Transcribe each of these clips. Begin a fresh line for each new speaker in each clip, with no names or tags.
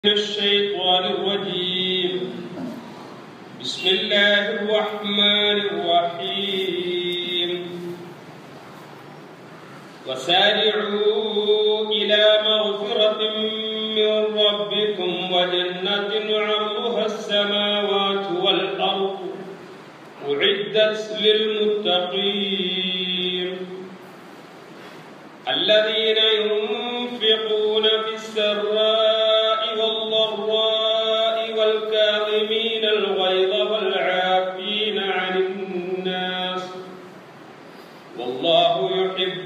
من الشيطان الرجيم بسم الله الرحمن الرحيم وسارعوا إلى مغفرة من ربكم وجنة عرضها السماوات والأرض أعدت للمتقين الذين ينفقون في السراء والضراء والكاظمين الغيظ والعافين عن الناس والله يحب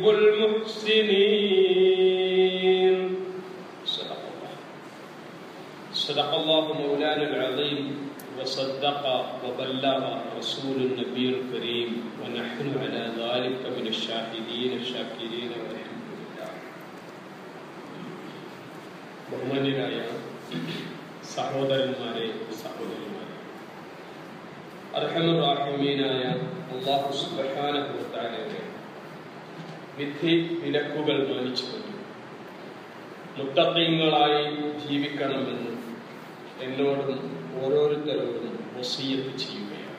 المحسنين صدق الله صدق الله مولانا العظيم وصدق وبلغ رسول النبي الكريم ونحن على ذلك من الشاهدين الشاكرين والحمد لله ബഹുമാന്യരായ സഹോദരന്മാരെ സഹോദരിമാരെ അർഹമുറാഹിമീനായ അള്ളാഹു സുബ്ഹാനഹുവതആലയുടെ വിധി വിലക്കുകൾ മാനിച്ചുകൊണ്ട് മുത്തഖീങ്ങളായി ജീവിക്കണമെന്ന് എന്നോടും ഓരോരുത്തരോടും വസീയത്ത് ചെയ്യുകയാണ്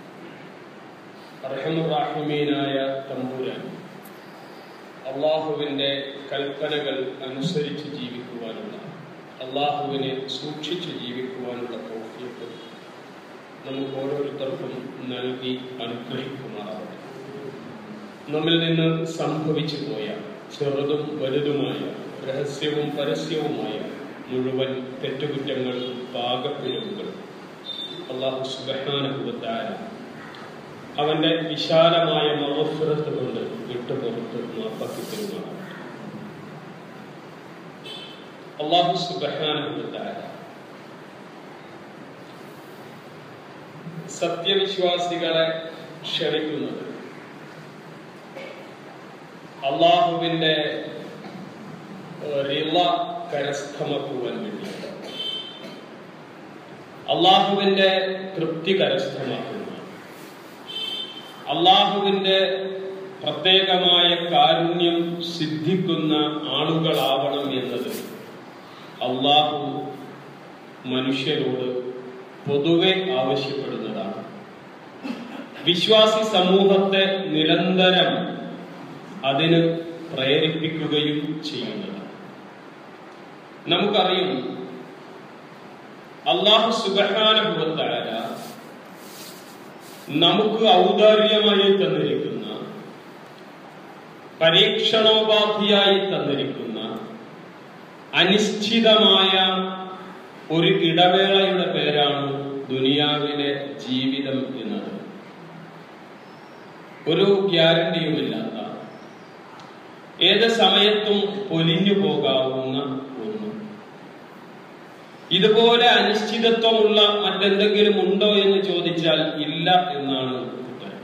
അർഹമുറാഹിമീനായ തമ്പുരാൻ അള്ളാഹുവിൻ്റെ കൽപ്പനകൾ അനുസരിച്ച് ജീവിക്കുവാനുള്ള അള്ളാഹുവിനെ സൂക്ഷിച്ച് ജീവിക്കുവാനുള്ള തോഫിയത്ത് നമുക്ക് ഓരോരുത്തർക്കും നൽകി അനുഗ്രഹിക്കുമാറാവട്ടെ നമ്മിൽ നിന്ന് സംഭവിച്ചു പോയ ചെറുതും വലുതുമായ രഹസ്യവും പരസ്യവുമായ മുഴുവൻ തെറ്റുകുറ്റങ്ങളും പാകപ്പിഴവുകളും അള്ളാഹു സുബഹാനുഭവത്തായ അവന്റെ വിശാലമായ മഹഫിറത്ത് കൊണ്ട് വിട്ടുപുറത്ത് മാപ്പാക്കി തരുന്നതാണ് അള്ളാഹു സുബഹാനുഭവത്തായ സത്യവിശ്വാസികളെ ക്ഷണിക്കുന്നത് അള്ളാഹുവിന്റെ റിള കരസ്ഥമാക്കുവാൻ വേണ്ടിയാണ് അള്ളാഹുവിന്റെ തൃപ്തി കരസ്ഥമാക്കുക അള്ളാഹുവിന്റെ പ്രത്യേകമായ കാരുണ്യം സിദ്ധിക്കുന്ന ആളുകളാവണം എന്നത് അള്ളാഹു മനുഷ്യരോട് പൊതുവെ ആവശ്യപ്പെടുന്നതാണ് വിശ്വാസി സമൂഹത്തെ നിരന്തരം അതിന് പ്രേരിപ്പിക്കുകയും ചെയ്യുന്നതാണ് നമുക്കറിയും അള്ളാഹു സുബഹാനുഭവത്തായ നമുക്ക് ഔദാര്യമായി തന്നിരിക്കുന്ന പരീക്ഷണോപാധിയായി തന്നിരിക്കുന്ന അനിശ്ചിതമായ ഒരു ഇടവേളയുടെ പേരാണ് ദുനിയാവിലെ ജീവിതം എന്നത് ഒരു ഗ്യാരണ്ടിയുമില്ലാത്ത ഏത് സമയത്തും പൊലിഞ്ഞു പോകാവുന്ന ഒന്ന് ഇതുപോലെ അനിശ്ചിതത്വമുള്ള മറ്റെന്തെങ്കിലും ഉണ്ടോ എന്ന് ചോദിച്ചാൽ ഇല്ല എന്നാണ് ഉത്തരം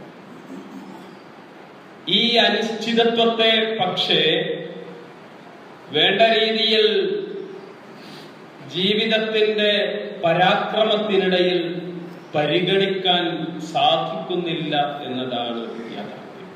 ഈ അനിശ്ചിതത്വത്തെ പക്ഷേ വേണ്ട രീതിയിൽ ജീവിതത്തിന്റെ പരാക്രമത്തിനിടയിൽ പരിഗണിക്കാൻ സാധിക്കുന്നില്ല എന്നതാണ് യാഥാർത്ഥ്യം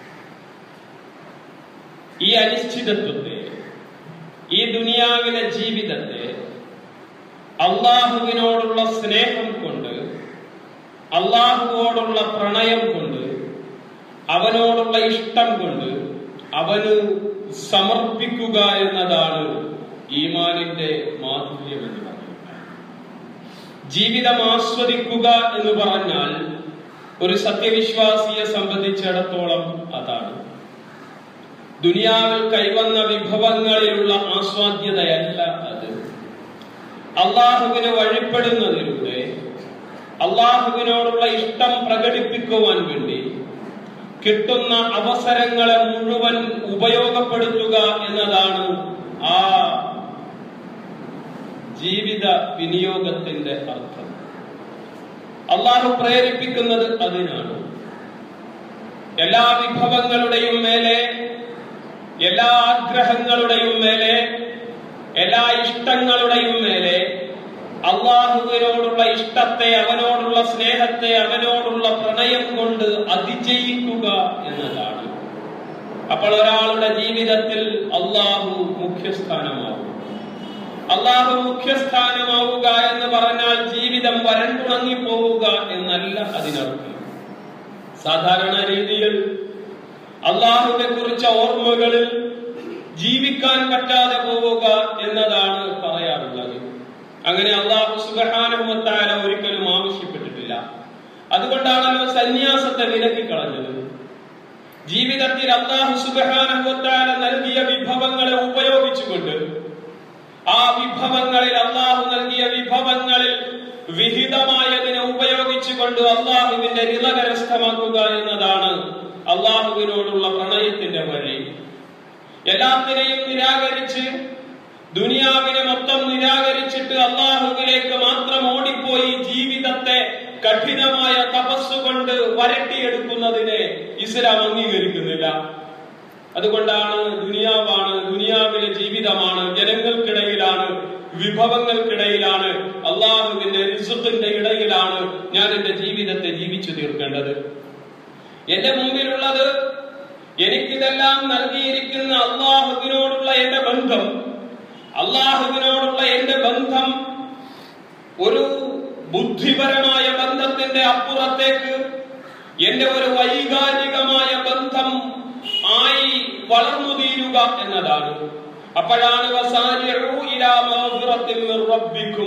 ഈ അനിശ്ചിതത്വത്തെ ഈ ദുനിയാവിലെ ജീവിതത്തെ അള്ളാഹുവിനോടുള്ള സ്നേഹം കൊണ്ട് അള്ളാഹുവോടുള്ള പ്രണയം കൊണ്ട് അവനോടുള്ള ഇഷ്ടം കൊണ്ട് അവന് സമർപ്പിക്കുക എന്നതാണ് ഈമാനിന്റെ മാധുര്യം എന്ന് പറയുന്നത് ജീവിതം ആസ്വദിക്കുക എന്ന് പറഞ്ഞാൽ ഒരു സത്യവിശ്വാസിയെ സംബന്ധിച്ചിടത്തോളം അതാണ് ദുനിയാവിൽ കൈവന്ന വിഭവങ്ങളിലുള്ള ആസ്വാദ്യതയല്ല അത് അള്ളാഹുവിന് വഴിപ്പെടുന്നതിലൂടെ അള്ളാഹുവിനോടുള്ള ഇഷ്ടം പ്രകടിപ്പിക്കുവാൻ വേണ്ടി കിട്ടുന്ന അവസരങ്ങളെ മുഴുവൻ ഉപയോഗപ്പെടുത്തുക എന്നതാണ് ആ ജീവിത വിനിയോഗത്തിന്റെ അർത്ഥം അള്ളാഹു പ്രേരിപ്പിക്കുന്നത് അതിനാണ് എല്ലാ വിഭവങ്ങളുടെയും മേലെ എല്ലാ ആഗ്രഹങ്ങളുടെയും മേലെ എല്ലാ ഇഷ്ടങ്ങളുടെയും മേലെ അള്ളാഹുവിനോടുള്ള ഇഷ്ടത്തെ അവനോടുള്ള സ്നേഹത്തെ അവനോടുള്ള പ്രണയം കൊണ്ട് അതിജയിക്കുക എന്നതാണ് അപ്പോൾ ഒരാളുടെ ജീവിതത്തിൽ അള്ളാഹു മുഖ്യസ്ഥാനമാകും അള്ളാഹു മുഖ്യസ്ഥാനമാവുക എന്ന് പറഞ്ഞാൽ ജീവിതം വരണ്ടുണങ്ങി പോവുക എന്നല്ല അതിനർത്ഥം സാധാരണ രീതിയിൽ അള്ളാഹുവിനെ കുറിച്ച ഓർമ്മകളിൽ ജീവിക്കാൻ പറ്റാതെ പോവുക എന്നതാണ് പറയാറുള്ളത് അങ്ങനെ അള്ളാഹു സുബഹാനുമത്താല ഒരിക്കലും ആവശ്യപ്പെട്ടിട്ടില്ല അതുകൊണ്ടാണല്ലോ സന്യാസത്തെ വിലക്കി കളഞ്ഞത് ജീവിതത്തിൽ അള്ളാഹു സുബഹാനുവത്താല നൽകിയ വിഭവങ്ങളെ ഉപയോഗിച്ചുകൊണ്ട് ആ വിഭവങ്ങളിൽ അള്ളാഹു നൽകിയ വിഭവങ്ങളിൽ വിഹിതമായതിനെ ഉപയോഗിച്ചുകൊണ്ട് അള്ളാഹുവിന്റെ രിത കരസ്ഥമാക്കുക എന്നതാണ് അള്ളാഹുവിനോടുള്ള പ്രണയത്തിന്റെ വഴി എല്ലാത്തിനെയും നിരാകരിച്ച് ദുനിയാവിനെ മൊത്തം നിരാകരിച്ചിട്ട് അള്ളാഹുവിലേക്ക് മാത്രം ഓടിപ്പോയി ജീവിതത്തെ കഠിനമായ തപസ്സുകൊണ്ട് വരട്ടിയെടുക്കുന്നതിനെ ഇസ്ലാം അംഗീകരിക്കുന്നില്ല അതുകൊണ്ടാണ് ദുനിയാവാണ് ദുനിയാവിലെ ജീവിതമാണ് ജനങ്ങൾക്കിടയിലാണ് വിഭവങ്ങൾക്കിടയിലാണ് അള്ളാഹുവിന്റെ റിസുഖിന്റെ ഇടയിലാണ് ഞാൻ എന്റെ ജീവിതത്തെ ജീവിച്ചു തീർക്കേണ്ടത് എന്റെ മുമ്പിലുള്ളത് എനിക്കിതെല്ലാം നൽകിയിരിക്കുന്ന അള്ളാഹുവിനോടുള്ള എന്റെ ബന്ധം അള്ളാഹുവിനോടുള്ള എന്റെ ബന്ധം ഒരു ബുദ്ധിപരമായ ബന്ധത്തിന്റെ അപ്പുറത്തേക്ക് എന്റെ ഒരു വൈകാരികമായ ബന്ധം ആയി വളർന്നു തീരുക എന്നതാണ് അപ്പോഴാണ് വസാരിഉ ഇലാ മഗ്ഫിറത്തിൻ മിർ റബ്ബിക്കും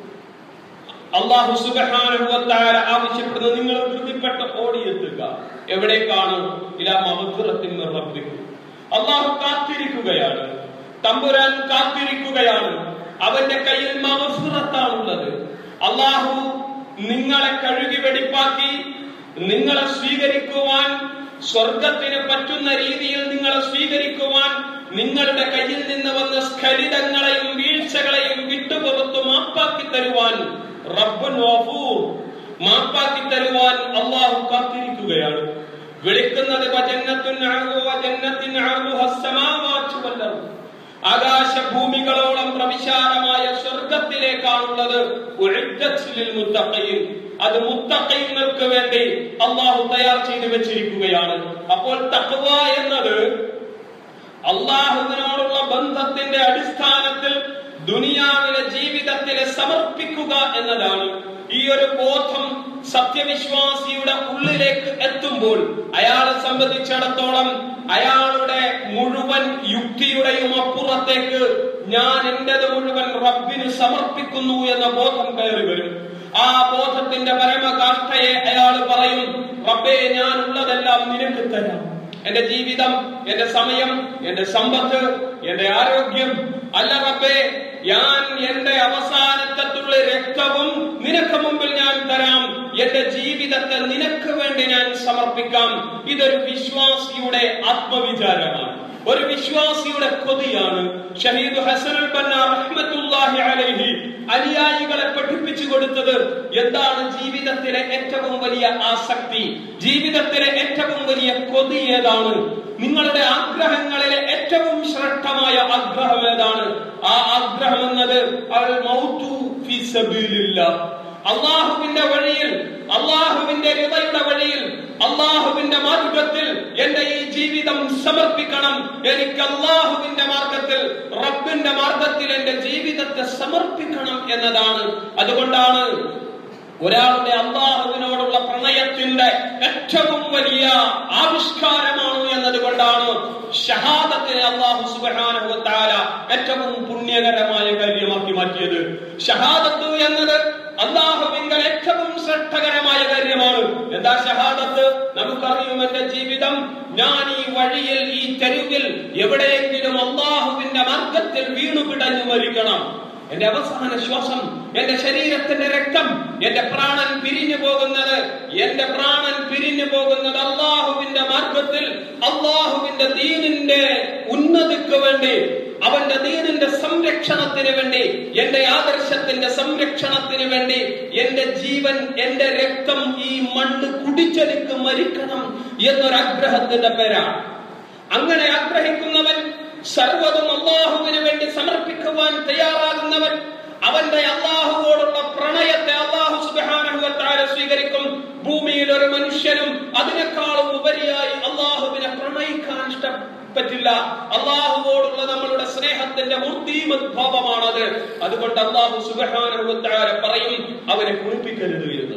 അള്ളാഹു സുബ്ഹാനഹു വ തആല ആവശ്യപ്പെടുന്നത് നിങ്ങൾ ധൃതിപ്പെട്ട് ഓടിയെത്തുക എവിടേക്കാണ് ഇലാ മഗ്ഫിറത്തിൻ മിർ റബ്ബിക്കും അള്ളാഹു കാത്തിരിക്കുകയാണ് തമ്പുരാൻ കാത്തിരിക്കുകയാണ് അവന്റെ കയ്യിൽ മഗ്ഫിറത്താണുള്ളത് അള്ളാഹു നിങ്ങളെ കഴുകി വെടിപ്പാക്കി നിങ്ങളെ സ്വീകരിക്കുവാൻ സ്വർഗത്തിന് പറ്റുന്ന രീതിയിൽ നിങ്ങളെ സ്വീകരിക്കുവാൻ നിങ്ങളുടെ കയ്യിൽ നിന്ന് വന്ന സ്ഖലിതങ്ങളെയും വീഴ്ചകളെയും വിട്ടുപുറത്തു മാപ്പാക്കി തരുവാൻ റബ്ബുൻ വഫൂർ മാപ്പാക്കി തരുവാൻ അള്ളാഹു കാത്തിരിക്കുകയാണ് വിളിക്കുന്നത് വജന്നത്തുൻ അർദു വജന്നത്തിൻ അർദുഹ അസ്സമാവാതു വൽ അർദ് ആകാശഭൂമികളോളം പ്രവിശാലമായ സ്വർഗത്തിലേക്കാണുള്ളത് ഉഇദ്ദത്ത് ലിൽ മുത്തഖീൻ അത് മുത്തഖീങ്ങൾക്ക് വേണ്ടി അള്ളാഹു തയ്യാർ ചെയ്തു വെച്ചിരിക്കുകയാണ് അപ്പോൾ തഖ്വ എന്നത് അള്ളാഹുവിനോടുള്ള ബന്ധത്തിന്റെ അടിസ്ഥാനത്തിൽ ദുനിയാവിലെ ജീവിതത്തിലെ സമർപ്പിക്കുക എന്നതാണ് ഈ ഒരു ബോധം സത്യവിശ്വാസിയുടെ ഉള്ളിലേക്ക് എത്തുമ്പോൾ അയാളെ സംബന്ധിച്ചിടത്തോളം അയാളുടെ മുഴുവൻ യുക്തിയുടെയും അപ്പുറത്തേക്ക് ഞാൻ എന്റേത് മുഴുവൻ റബ്ബിന് സമർപ്പിക്കുന്നു എന്ന ബോധം കയറി വരും ആ ബോധത്തിന്റെ പരമകാഷ്ഠയെ അയാൾ പറയും റബ്ബേ ഞാൻ ഉള്ളതെല്ലാം നിനക്ക് തരാം എന്റെ ജീവിതം എന്റെ സമയം എന്റെ സമ്പത്ത് എന്റെ ആരോഗ്യം അല്ല റബ്ബേ ഞാൻ എന്റെ അവസാനത്തുള്ള രക്തവും നിനക്ക് മുമ്പിൽ ഞാൻ തരാം എന്റെ ജീവിതത്തെ നിനക്ക് വേണ്ടി ഞാൻ സമർപ്പിക്കാം ഇതൊരു വിശ്വാസിയുടെ ആത്മവിചാരമാണ് ഒരു വിശ്വാസിയുടെ കൊതിയാണ് ഷഹീദ് ഹസനുൽ ബന്ന റഹ്മത്തുള്ളാഹി അലൈഹി അനുയായികളെ പഠിപ്പിച്ചു കൊടുത്തത് എന്താണ് ജീവിതത്തിലെ ഏറ്റവും വലിയ ആസക്തി ജീവിതത്തിലെ ഏറ്റവും വലിയ കൊതി ഏതാണ് നിങ്ങളുടെ ആഗ്രഹങ്ങളിലെ ഏറ്റവും ശ്രേഷ്ഠമായ ആഗ്രഹം ഏതാണ് ആ ആഗ്രഹം എന്നത് അൽ മൗതു ഫി സബീലില്ലാഹ് അള്ളാഹുവിന്റെ വഴിയിൽ അള്ളാഹുവിന്റെ ഹൃദയുടെ വഴിയിൽ അള്ളാഹുവിന്റെ മാർഗത്തിൽ എന്റെ ഈ ജീവിതം സമർപ്പിക്കണം എനിക്ക് അള്ളാഹുവിന്റെ മാർഗത്തിൽ റബ്ബിന്റെ മാർഗത്തിൽ എന്റെ ജീവിതത്തെ സമർപ്പിക്കണം എന്നതാണ് അതുകൊണ്ടാണ് ഒരാളുടെ അള്ളാഹുവിനോടുള്ള പ്രണയത്തിന്റെ ഏറ്റവും വലിയ ആവിഷ്കാരമാണ് എന്നതുകൊണ്ടാണ് ഷഹാദത്തിനെ അള്ളാഹു സുബ്ഹാനഹു തആല ഏറ്റവും പുണ്യകരമായ കാര്യമാക്കി മാറ്റിയത് ഷഹാദത്ത് എന്നത് അള്ളാഹുവിങ്കൽ ഏറ്റവും ശ്രദ്ധകരമായ കാര്യമാണ് എന്താ ഷഹാദത്ത് നമുക്കറിയും എന്റെ ജീവിതം ഞാൻ ഈ വഴിയിൽ ഈ തെരുവിൽ എവിടെയെങ്കിലും അള്ളാഹുവിന്റെ മാർഗത്തിൽ വീണു പിടഞ്ഞു മരിക്കണം എന്റെ അവസാന ശ്വാസം എന്റെ ശരീരത്തിന്റെ രക്തം എന്റെ പ്രാണൻ പിരിഞ്ഞു പോകുന്നത് എന്റെ പ്രാണൻ പിരിഞ്ഞു പോകുന്നത് അള്ളാഹുവിന്റെ മാർഗത്തിൽ അള്ളാഹുവിന്റെ ദീനിന്റെ ഉന്നതിക്ക് വേണ്ടി അവന്റെ ദീനിന്റെ സംരക്ഷണത്തിന് വേണ്ടി എന്റെ ആദർശത്തിന്റെ സംരക്ഷണത്തിന് വേണ്ടി എന്റെ ജീവൻ എന്റെ രക്തം ഈ മണ്ണ് കുടിച്ചെനിക്ക് മരിക്കണം എന്നൊരാഗ്രഹത്തിന്റെ പേരാണ് അങ്ങനെ ആഗ്രഹിക്കുന്നവൻ സർവ്വതും അള്ളാഹുവിന് വേണ്ടി സമർപ്പിക്കുവാൻ തയ്യാറാകുന്നവൻ അവന്റെ അള്ളാഹുവോടുള്ള പ്രണയത്തെ അള്ളാഹു സുബാനുഭവത്താല സ്വീകരിക്കും ഭൂമിയിൽ ഒരു മനുഷ്യനും അതിനേക്കാളും ഉപരിയായി അള്ളാഹുവിനെ പ്രണയിക്കാൻ ഇഷ്ട പറ്റില്ല അള്ളാഹുവോടുള്ള നമ്മളുടെ സ്നേഹത്തിന്റെ മൂർത്തിമദ്ഭാവമാണത് അതുകൊണ്ട് അള്ളാഹു സുബഹാനുഭവത്താര പറയും അവനെ കുളിപ്പിക്കരുത് എന്ന്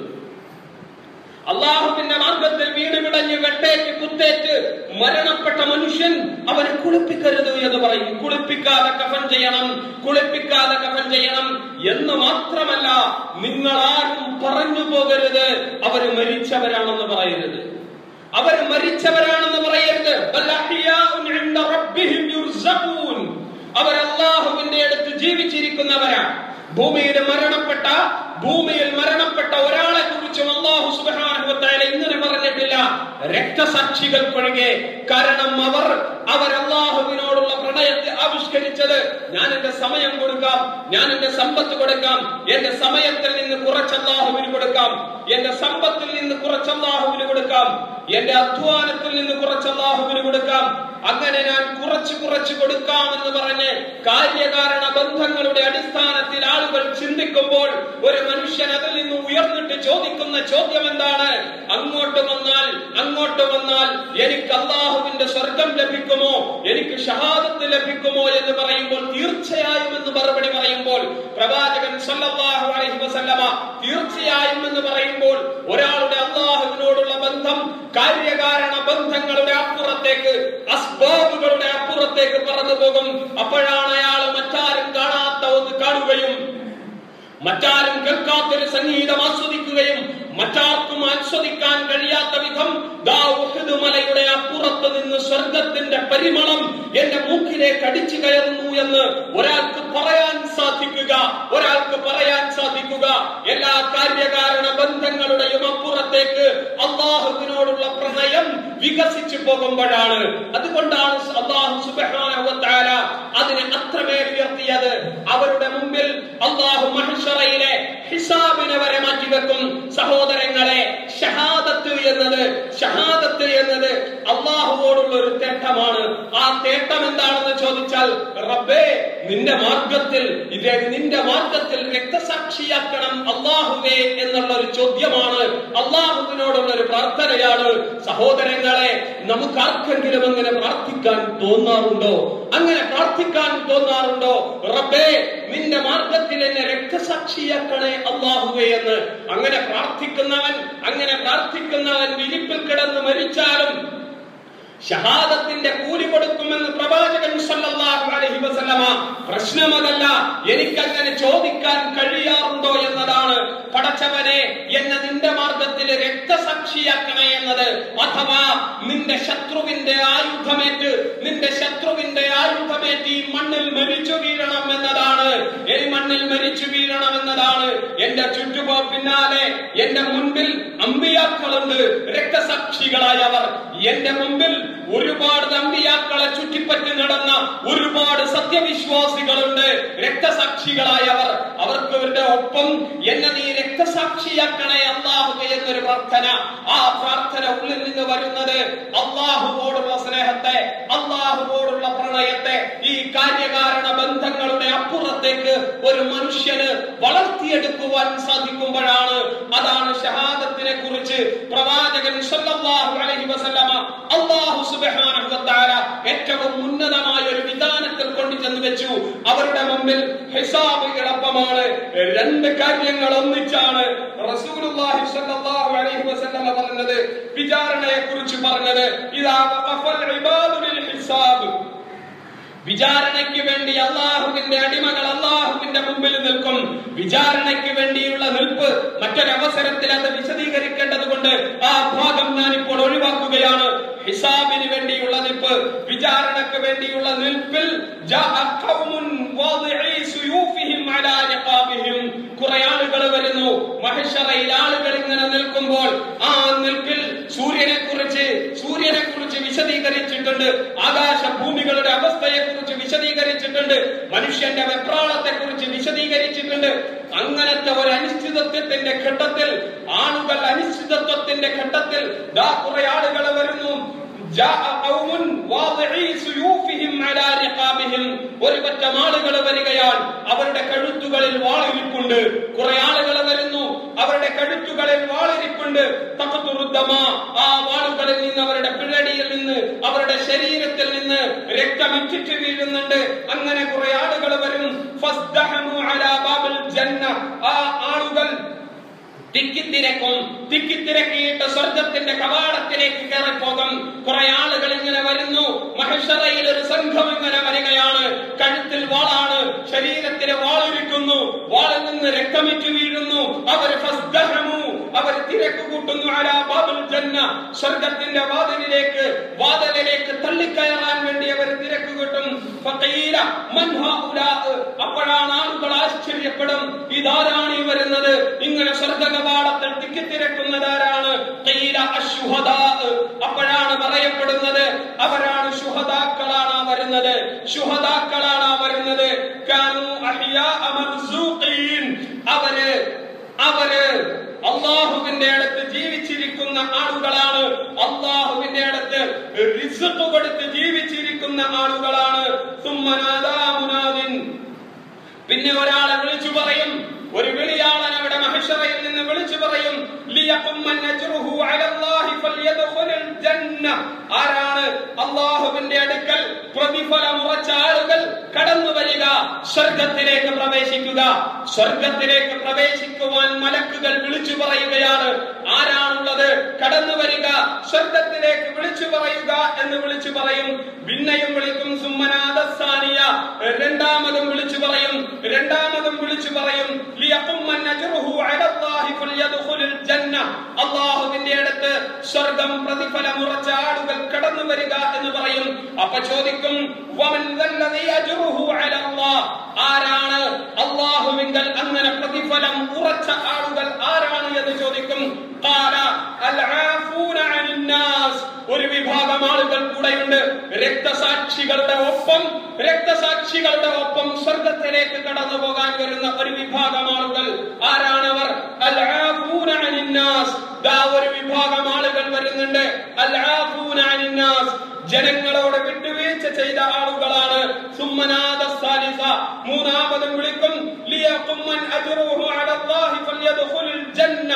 അള്ളാഹുവിന്റെ മാർഗത്തിൽ വീട് വിടഞ്ഞ് വെട്ടേറ്റ് കുത്തേറ്റ് മരണപ്പെട്ട മനുഷ്യൻ അവനെ കുളിപ്പിക്കരുത് എന്ന് പറയും കുളിപ്പിക്കാതെ കഫൻ ചെയ്യണം കുളിപ്പിക്കാതെ കഫൻ ചെയ്യണം എന്ന് മാത്രമല്ല നിങ്ങളാരും പറഞ്ഞു പോകരുത് അവര് മരിച്ചവരാണെന്ന് പറയരുത് അവർ മരിച്ചവരാണെന്ന് പറയരുത് ബൽ അഹ്യാഉൻ ഇൻദ റബ്ബിഹിം യുർസഖൂൻ അവർ അള്ളാഹുവിന്റെ അടുത്ത് ജീവിച്ചിരിക്കുന്നവരാണ് ഭൂമിയിൽ മരണപ്പെട്ട ഭൂമിയിൽ മരണപ്പെട്ട ഒരാളെ കുറിച്ചും അള്ളാഹു സുബാനുഭവത്തായ ഇങ്ങനെ പറഞ്ഞിട്ടില്ല രക്തസാക്ഷികൾക്കൊഴികെ കാരണം അവർ അവർ അള്ളാഹുവിനോടുള്ള പ്രണയത്തെ ആവിഷ്കരിച്ചത് ഞാൻ എന്റെ സമയം കൊടുക്കാം ഞാൻ എന്റെ സമ്പത്ത് കൊടുക്കാം എന്റെ സമയത്തിൽ നിന്ന് കുറച്ച് അള്ളാഹുവിന് കൊടുക്കാം എന്റെ സമ്പത്തിൽ നിന്ന് കുറച്ച് അള്ളാഹുവിന് കൊടുക്കാം എന്റെ അധ്വാനത്തിൽ നിന്ന് കുറച്ച് അള്ളാഹുവിന് കൊടുക്കാം അങ്ങനെ ഞാൻ കുറച്ച് കുറച്ച് കൊടുക്കാം എന്ന് പറഞ്ഞ് കാര്യകാരണ ബന്ധങ്ങളുടെ അടിസ്ഥാനത്തിൽ ആളുകൾ ചിന്തിക്കുമ്പോൾ ഒരു മനുഷ്യൻ അതിൽ നിന്ന് ഉയർന്നിട്ട് ചോദിക്കുന്ന ചോദ്യം എന്താണ് അങ്ങോട്ട് വന്നാൽ അങ്ങോട്ട് വന്നാൽ എനിക്ക് അള്ളാഹുവിന്റെ സ്വർഗം ലഭിക്കുമോ എനിക്ക് ഷഹാദത്ത് ലഭിക്കുമോ എന്ന് പറയുമ്പോൾ തീർച്ചയായും എന്ന് മറുപടി പറയുമ്പോൾ പ്രവാചകൻ സല്ലല്ലാഹു അലൈഹി വസല്ലമ തീർച്ചയായും എന്ന് പറയുമ്പോൾ ഒരാളുടെ അള്ളാഹുവിനോടുള്ള ബന്ധം കാര്യകാരണ ബന്ധങ്ങളുടെ അപ്പുറത്തേക്ക് അസ്ബാബുകളുടെ അപ്പുറത്തേക്ക് പറന്നു പോകും അപ്പോഴാണ് അയാൾ മറ്റാരും കാണാത്ത ഒന്ന് കാണുകയും മറ്റാരും കേൾക്കാത്തൊരു സംഗീതം ആസ്വദിക്കുകയും മറ്റാർക്കും ആസ്വദിക്കാൻ കഴിയാത്ത വിധം ദാ ഉഹദ് മലയുടെ അപ്പുറത്ത് നിന്ന് സ്വർഗത്തിന്റെ പരിമളം എന്റെ മൂക്കിലേക്ക് അടിച്ചു കയറുന്നു എന്ന് ഒരാൾക്ക് പറയാൻ സാധിക്കുക ഒരാൾക്ക് പറയാൻ സാധിക്കുക എല്ലാ കാര്യകാരണ ബന്ധങ്ങളുടെയും അപ്പുറത്തേക്ക് അള്ളാഹുവിനോടുള്ള പ്രണയം വികസിച്ചു പോകുമ്പോഴാണ് അതുകൊണ്ടാണ് അള്ളാഹു സുബാന അതിനെ അത്രമേൽ ഉയർത്തിയത് അവരുടെ മുമ്പിൽ അള്ളാഹു മഹഷറയിലെ ഹിസാബിനെ വരെ മാറ്റിവെക്കും സഹോദരങ്ങളെ ഷഹാദത്ത് എന്നത് ഷഹാദത്ത് എന്നത് അള്ളാഹുവോടുള്ള ഒരു തേട്ടമാണ് ആ തേട്ടം എന്താണെന്ന് ചോദിച്ചാൽ റബ്ബേ നിന്റെ മാർഗത്തിൽ ഇതേ നിന്റെ മാർഗത്തിൽ രക്തസാക്ഷിയാക്കണം അള്ളാഹുവേ എന്നുള്ള ഒരു ചോദ്യമാണ് അള്ളാഹുവിനോടുള്ള ഒരു പ്രാർത്ഥനയാണ് സഹോദരങ്ങളെ നമുക്ക് ആർക്കെങ്കിലും അങ്ങനെ പ്രാർത്ഥിക്കാൻ തോന്നാറുണ്ടോ അങ്ങനെ പ്രാർത്ഥിക്കാൻ തോന്നാറുണ്ടോ റബ്ബേ നിന്റെ മാർഗത്തിൽ എന്നെ രക്തസാക്ഷിയാക്കണേ അള്ളാഹുവേ എന്ന് അങ്ങനെ പ്രാർത്ഥിക്കുന്നവൻ അങ്ങനെ പ്രാർത്ഥിക്കുന്നവൻ വിരിപ്പിൽ കിടന്ന് മരിച്ചാലും ഷഹാദത്തിന്റെ കൂലി കൊടുക്കുമെന്ന് പ്രവാചകൻ സല്ലല്ലാഹു അലൈഹി വസല്ലമ പ്രശ്നമതല്ല എനിക്കങ്ങനെ ചോദിക്കാൻ കഴിയാറുണ്ടോ എന്നതാണ് പടച്ചവനെ എന്നെ നിന്റെ മാർഗത്തിൽ രക്തസാക്ഷിയാക്കണേ എന്നത് അഥവാ നിന്റെ ശത്രുവിന്റെ ആയുധമേറ്റ് നിന്റെ ശത്രുവിന്റെ ആയുധമേറ്റ് ഈ മണ്ണിൽ മരിച്ചു വീഴണം എന്നതാണ് ഈ മണ്ണിൽ മരിച്ചു വീഴണം എന്നതാണ് എന്റെ ചുറ്റുപോ പിന്നാലെ എന്റെ മുൻപിൽ അമ്പിയാക്കളുണ്ട് രക്തസാക്ഷികളായവർ എന്റെ മുമ്പിൽ ഒരുപാട് അമ്പിയാക്കളെ ചുറ്റിപ്പറ്റി നടന്ന ഒരുപാട് സത്യവിശ്വാസികളുണ്ട് രക്തസാക്ഷികളായവർ അവർക്ക് ഇവരുടെ ഒപ്പം എന്നെ നീ രക്തസാക്ഷിയാക്കണേ അള്ളാഹു എന്നൊരു പ്രാർത്ഥന ആ പ്രാർത്ഥന ഉള്ളിൽ നിന്ന് വരുന്നത് അള്ളാഹുവോടുള്ള സ്നേഹത്തെ അള്ളാഹുവോടുള്ള പ്രണയത്തെ ഈ കാര്യകാരണ ബന്ധങ്ങളുടെ അപ്പുറത്തേക്ക് ഒരു മനുഷ്യന് വളർത്തിയെടുക്കുവാൻ സാധിക്കുമ്പോഴാണ് അതാണ് ഷഹാദത്തിനെ കുറിച്ച് പ്രവാചകൻ സല്ലല്ലാഹു അലൈഹി വസല്ലമ അല്ലാഹു സുബ്ഹാനഹു വ തആല ഏറ്റവും ഉന്നതമായ ഒരു വിധാനത്തിൽ കൊണ്ടുചെന്ന് വെച്ചു അവരുടെ മുമ്പിൽ ഹിസാബ് എളുപ്പമാണ് രണ്ട് കാര്യങ്ങൾ ഒന്നിച്ചാണ് റസൂലുള്ളാഹി സ്വല്ലല്ലാഹു അലൈഹി വസല്ലമ പറഞ്ഞത് വിചാരണയെ കുറിച്ച് പറഞ്ഞത് ഇദാ വഖഫൽ ഇബാദു ലിൽ ഹിസാബ് വിചാരണയ്ക്ക് വേണ്ടി അള്ളാഹുവിന്റെ അടിമകൾ അള്ളാഹുവിന്റെ മുമ്പിൽ നിൽക്കും വിചാരണയ്ക്ക് വേണ്ടിയുള്ള നിൽപ്പ് മറ്റൊരവസരത്തിൽ അത് വിശദീകരിക്കേണ്ടത് കൊണ്ട് ആ ഭാഗം ഞാൻ ഇപ്പോൾ ഒഴിവാക്കുകയാണ് ഹിസാബിന് വേണ്ടിയുള്ള നിൽപ്പ് വിചാരണയ്ക്ക് വേണ്ടിയുള്ള നിൽപ്പിൽ ജാഅ ഖൗമുൻ വാദിഈ സുയൂഫിഹിം അലാ നിഖാബിഹിം കുറെ ആളുകൾ വരുന്നു മഹശറയിൽ ആളുകൾ ഇങ്ങനെ നിൽക്കുമ്പോൾ ആ നിൽപ്പിൽ സൂര്യനെ കുറിച്ച് സൂര്യനെ കുറിച്ച് വിശദീകരിച്ചിട്ടുണ്ട് ആകാശ ഭൂമികളുടെ അവസ്ഥയെ കുറിച്ച് വിശദീകരിച്ചിട്ടുണ്ട് മനുഷ്യന്റെ വെപ്രാളത്തെ കുറിച്ച് വിശദീകരിച്ചിട്ടുണ്ട് അങ്ങനത്തെ ഒരു അനിശ്ചിതത്വത്തിന്റെ ഘട്ടത്തിൽ ആളുകൾ അനിശ്ചിതത്വത്തിന്റെ ഘട്ടത്തിൽ ദാ കുറെ ആളുകൾ വരുന്നു ജാഅ ഖൗമുൻ വാദിഈ സുയൂഫിഹിം അലാ നിഖാബിഹിം ഒരു പറ്റം ആളുകൾ വരികയാണ് അവരുടെ കഴുത്തുകളിൽ വാളിരിപ്പുണ്ട് കുറെ ആളുകൾ വരുന്നു അവരുടെ കഴുത്തുകളിൽ വാളിരിപ്പുണ്ട് തഖ്തുറുദ്ദമ ആ വാളുകളിൽ നിന്ന് അവരുടെ പിഴടിയിൽ നിന്ന് അവരുടെ ശരീരത്തിൽ നിന്ന് രക്തം ഇറ്റിറ്റ് വീഴുന്നുണ്ട് അങ്ങനെ കുറെ ആളുകൾ വരും ഫസ്ദഹമു അലാ ബാബിൽ ജന്ന ആ ആളുകൾ തിക്കിത്തിരക്കും തിക്കിത്തിരക്കിയിട്ട് സ്വർഗത്തിന്റെ കവാടത്തിലേക്ക് കയറിപ്പോകും കുറെ ആളുകൾ ഇങ്ങനെ വരുന്നു മഹഷറയിൽ ഒരു സംഘം ഇങ്ങനെ വരികയാണ് കഴുത്തിൽ വാളാണ് ശരീരത്തിന് വാളിരിക്കുന്നു വാളിൽ നിന്ന് രക്തമിറ്റ് വീഴുന്നു അവർ ഫസ്ദഹമു അവർ തിരക്ക് കൂട്ടുന്നു അലാ ബാബുൽ ജന്ന സ്വർഗത്തിന്റെ വാതിലിലേക്ക് വാതിലിലേക്ക് തള്ളിക്കയറാൻ വേണ്ടി അവർ തിരക്ക് കൂട്ടും ഫഖീല മൻ ഹൗലാ അപ്പോഴാണ് ആളുകൾ ആശ്ചര്യപ്പെടും ഇതാരാണ് ഈ വരുന്നത് ഇങ്ങനെ സ്വർഗ കവാടത്തിൽ തിക്കിത്തിരക്കുന്നതാരാണ് ഖീല അശ്ശുഹദാ അപ്പോഴാണ് പറയപ്പെടുന്നത് അവരാണ് ശുഹദാക്കളാണ് ആ വരുന്നത് ശുഹദാക്കളാണ് ആ വരുന്നത് കാനു അഹ്യാ മർസൂഖീൻ അവര് അവര് അള്ളാഹുവിന്റെ അടുത്ത് ജീവിച്ചിരിക്കുന്ന ആളുകളാണ് അള്ളാഹുവിന്റെ അടുത്ത് റിസ്ക് കൊടുത്ത് ജീവിച്ചിരിക്കുന്ന ആളുകളാണ് സുമ്മനാദാ മുനാദിൻ പിന്നെ ഒരാളെ വിളിച്ചു പറയും ഒരു വിളിയാളൻ അവിടെ മഹിഷറയിൽ നിന്ന് വിളിച്ചു പറയും ലിയഖുമ്മൻ അജ്റുഹു അലല്ലാഹി ഫൽയദ്ഖുലുൽ ജന്ന ആരാണ് അല്ലാഹുവിന്റെ അടുക്കൽ പ്രതിഫലം ഉറച്ച ആളുകൾ കടന്നു വരിക സ്വർഗത്തിലേക്ക് പ്രവേശിക്കുക സ്വർഗത്തിലേക്ക് പ്രവേശിക്കുവാൻ മലക്കുകൾ വിളിച്ചു പറയുകയാണ് ആരാണുള്ളത് കടന്നു വരിക സ്വർഗത്തിലേക്ക് വിളിച്ചു പറയുക എന്ന് വിളിച്ചു പറയും പിന്നെയും വിളിക്കും സുമ്മനാദസാനിയ രണ്ടാമതും വിളിച്ചു പറയും രണ്ടാമതും വിളിച്ചു പറയും ലിയഖുമ്മൻ അജ്റുഹു അലല്ലാഹി ഫൽയദ്ഖുലുൽ ജന്ന അല്ലാഹുവിന്റെ അടുത്ത് സ്വർഗം പ്രതിഫലം ഉറച്ച ആളുകൾ കടന്നു വരിക എന്ന് പറയും അപ്പൊ ചോദിക്കും വമൻ ദല്ലദീ അജ്റുഹു അലല്ലാഹ് ആരാണ് അല്ലാഹുവിങ്കൽ അങ്ങനെ പ്രതിഫലം ഉറച്ച ആളുകൾ ആരാണ് എന്ന് ചോദിക്കും ഖാല അൽആഫൂന അനിന്നാസ് ഒരു വിഭാഗം ആളുകൾ കൂടെയുണ്ട് രക്തസാക്ഷികളുടെ ഒപ്പം രക്തസാക്ഷികളുടെ ഒപ്പം സ്വർഗത്തിലേക്ക് കടന്നു പോകാൻ വരുന്ന ഒരു വിഭാഗം ആളുകൾ ആരാണവർ അൽആഫൂന അനിന്നാസ് ദാ ഒരു വിഭാഗം ആളുകൾ വരുന്നുണ്ട് അൽആഫൂന അനിന്നാസ് ജനങ്ങളോട് വിട്ടുവീഴ്ച ചെയ്ത ആളുകളാണ് സുമ്മനാദ സാലിസ മൂന്നാമതും വിളിക്കും ലിയഖുമ്മൻ അജ്റുഹു അലല്ലാഹി ഫൽയദ്ഖുലുൽ ജന്ന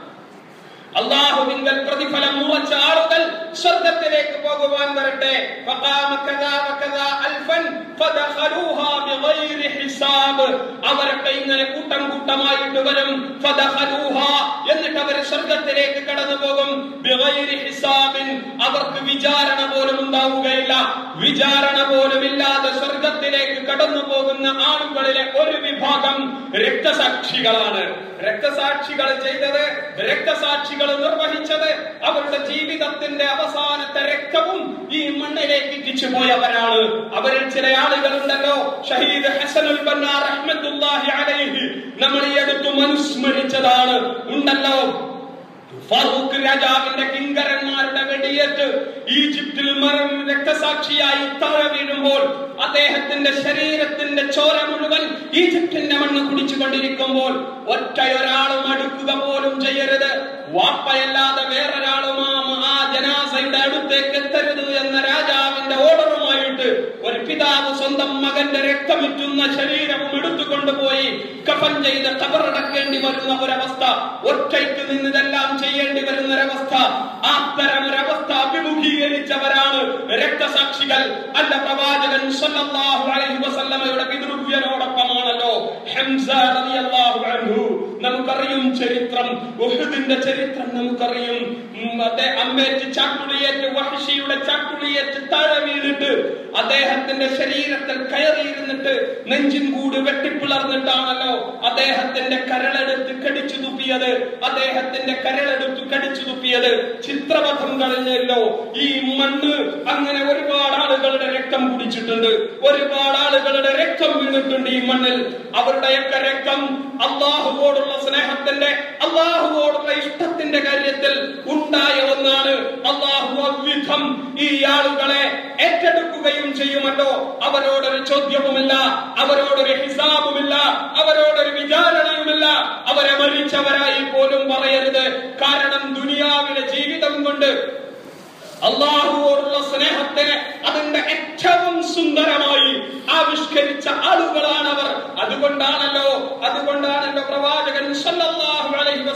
അള്ളാഹുവിങ്കൽ പ്രതിഫലം ഉറച്ച ആളുകൾ സ്വർഗത്തിലേക്ക് പോകുവാൻ വരട്ടെ ഫഖാമ കദാ വകദാ അൽഫൻ ഫദഖലൂഹാ ബിഗൈരി ഹിസാബ് അവരൊക്കെ ഇങ്ങനെ കൂട്ടം കൂട്ടമായിട്ട് വരും ഫദഖലൂഹാ എന്നിട്ട് അവർ സ്വർഗത്തിലേക്ക് കടന്നു പോകും ബിഗൈരി ഹിസാബിൻ അവർക്ക് വിചാരണ പോലും ഉണ്ടാവുകയില്ല വിചാരണ പോലും ഇല്ലാതെ സ്വർഗത്തിലേക്ക് കടന്നു പോകുന്ന ആളുകളിലെ ഒരു വിഭാഗം രക്തസാക്ഷികളാണ് രക്തസാക്ഷികൾ ചെയ്തത് രക്തസാക്ഷികൾ നിർവഹിച്ചത് അവരുടെ ജീവിതത്തിന്റെ അവസാനത്തെ രക്തവും ഈ മണ്ണിലേക്ക് ഇറ്റിച്ചു പോയവരാണ് അവരിൽ ചില ആളുകളുണ്ടല്ലോ ഷഹീദ് ഹസനുൽ ബന്ന റഹ്മത്തുല്ലാഹി അലൈഹി നമ്മൾ ഈ അടുത്ത് മനുസ്മരിച്ചതാണ് ഉണ്ടല്ലോ ഫറൂഖ് രാജാവിന്റെ കിങ്കരന്മാരുടെ വെടിയേറ്റ് ഈജിപ്തിൽ മരം രക്തസാക്ഷിയായി താഴെ വീഴുമ്പോൾ അദ്ദേഹത്തിന്റെ ശരീരത്തിന്റെ ചോര മുഴുവൻ ഈജിപ്തിന്റെ മണ്ണ് കുടിച്ചുകൊണ്ടിരിക്കുമ്പോൾ ഒറ്റയൊരാളും അടുക്കുക പോലും ചെയ്യരുത് വാപ്പയല്ലാതെ വേറൊരാളും ആ ആ ജനാസയുടെ അടുത്തേക്ക് എത്തരുത് എന്ന രാജാവിന്റെ ഓർഡറുമായിട്ട് ഒരു പിതാവ് സ്വന്തം മകന്റെ രക്തമിറ്റുന്ന ശരീരവും എടുത്തുകൊണ്ടുപോയി കഫൻ ചെയ്ത് കബറടക്കേണ്ടി വരുന്ന ഒരവസ്ഥ ഒറ്റയ്ക്ക് നിന്ന് ഇതെല്ലാം ചെയ്യേണ്ടി വരുന്ന ഒരവസ്ഥ അത്തരം ഒരവസ്ഥ അഭിമുഖീകരിച്ചവരാണ് രക്തസാക്ഷികൾ അല്ല പ്രവാചകൻ സല്ലല്ലാഹു അലൈഹി വസല്ലമയുടെ പിതൃവ്യനോടൊപ്പമാണല്ലോ ഹംസ റളിയല്ലാഹു അൻഹു നമുക്കറിയും ചരിത്രം ഉഹുദിന്റെ ചരിത്രം നമുക്കറിയും ഉം, അതെ അമ്മേറ്റ് ചാട്ടുളിയേറ്റ് വഹഷിയുടെ ചാട്ടുളിയേറ്റ് താഴെ വീണിട്ട് അദ്ദേഹത്തിന്റെ ശരീരത്തിൽ കയറിയിരുന്നിട്ട് നെഞ്ചിൻ കൂട് വെട്ടിപ്പിളർന്നിട്ടാണല്ലോ അദ്ദേഹത്തിന്റെ കരളെടുത്ത് കടിച്ചു തുപ്പിയത് അദ്ദേഹത്തിന്റെ കരളെടുത്ത് കടിച്ചു തുപ്പിയത് ചിത്രപഥം കളഞ്ഞല്ലോ ഈ മണ്ണ് അങ്ങനെ ഒരുപാട് ആളുകളുടെ രക്തം കുടിച്ചിട്ടുണ്ട് ഒരുപാട് ആളുകളുടെ രക്തം വീണിട്ടുണ്ട് ഈ മണ്ണിൽ അവരുടെയൊക്കെ രക്തം അള്ളാഹുവോടുള്ള സ്നേഹത്തിന്റെ അള്ളാഹുവോടുള്ള ഇഷ്ടത്തിന്റെ കാര്യത്തിൽ ഉണ്ടായ ഒന്നാണ് അള്ളാഹു അവിധം ഈ ആളുകളെ ഏറ്റെടുക്കുകയും ചെയ്യുമല്ലോ അവരോടൊരു ചോദ്യവുമില്ല അവരോടൊരു ഹിസാബുമില്ല അവരോടൊരു വിചാരണയുമില്ല അവരെ മരിച്ചവരായി പോലും പറയരുത് കാരണം ദുനിയാവിലെ ജീവിതം കൊണ്ട് അള്ളാഹുവോടുള്ള സ്നേഹത്തിന് അതിന്റെ ഏറ്റവും സുന്ദരമായി ആവിഷ്കരിച്ച ആളുകളാണ് അവർ അതുകൊണ്ടാണല്ലോ അതുകൊണ്ടാണല്ലോ പ്രവാചകൻ സല്ലല്ലാഹു അലൈഹി വസല്ലം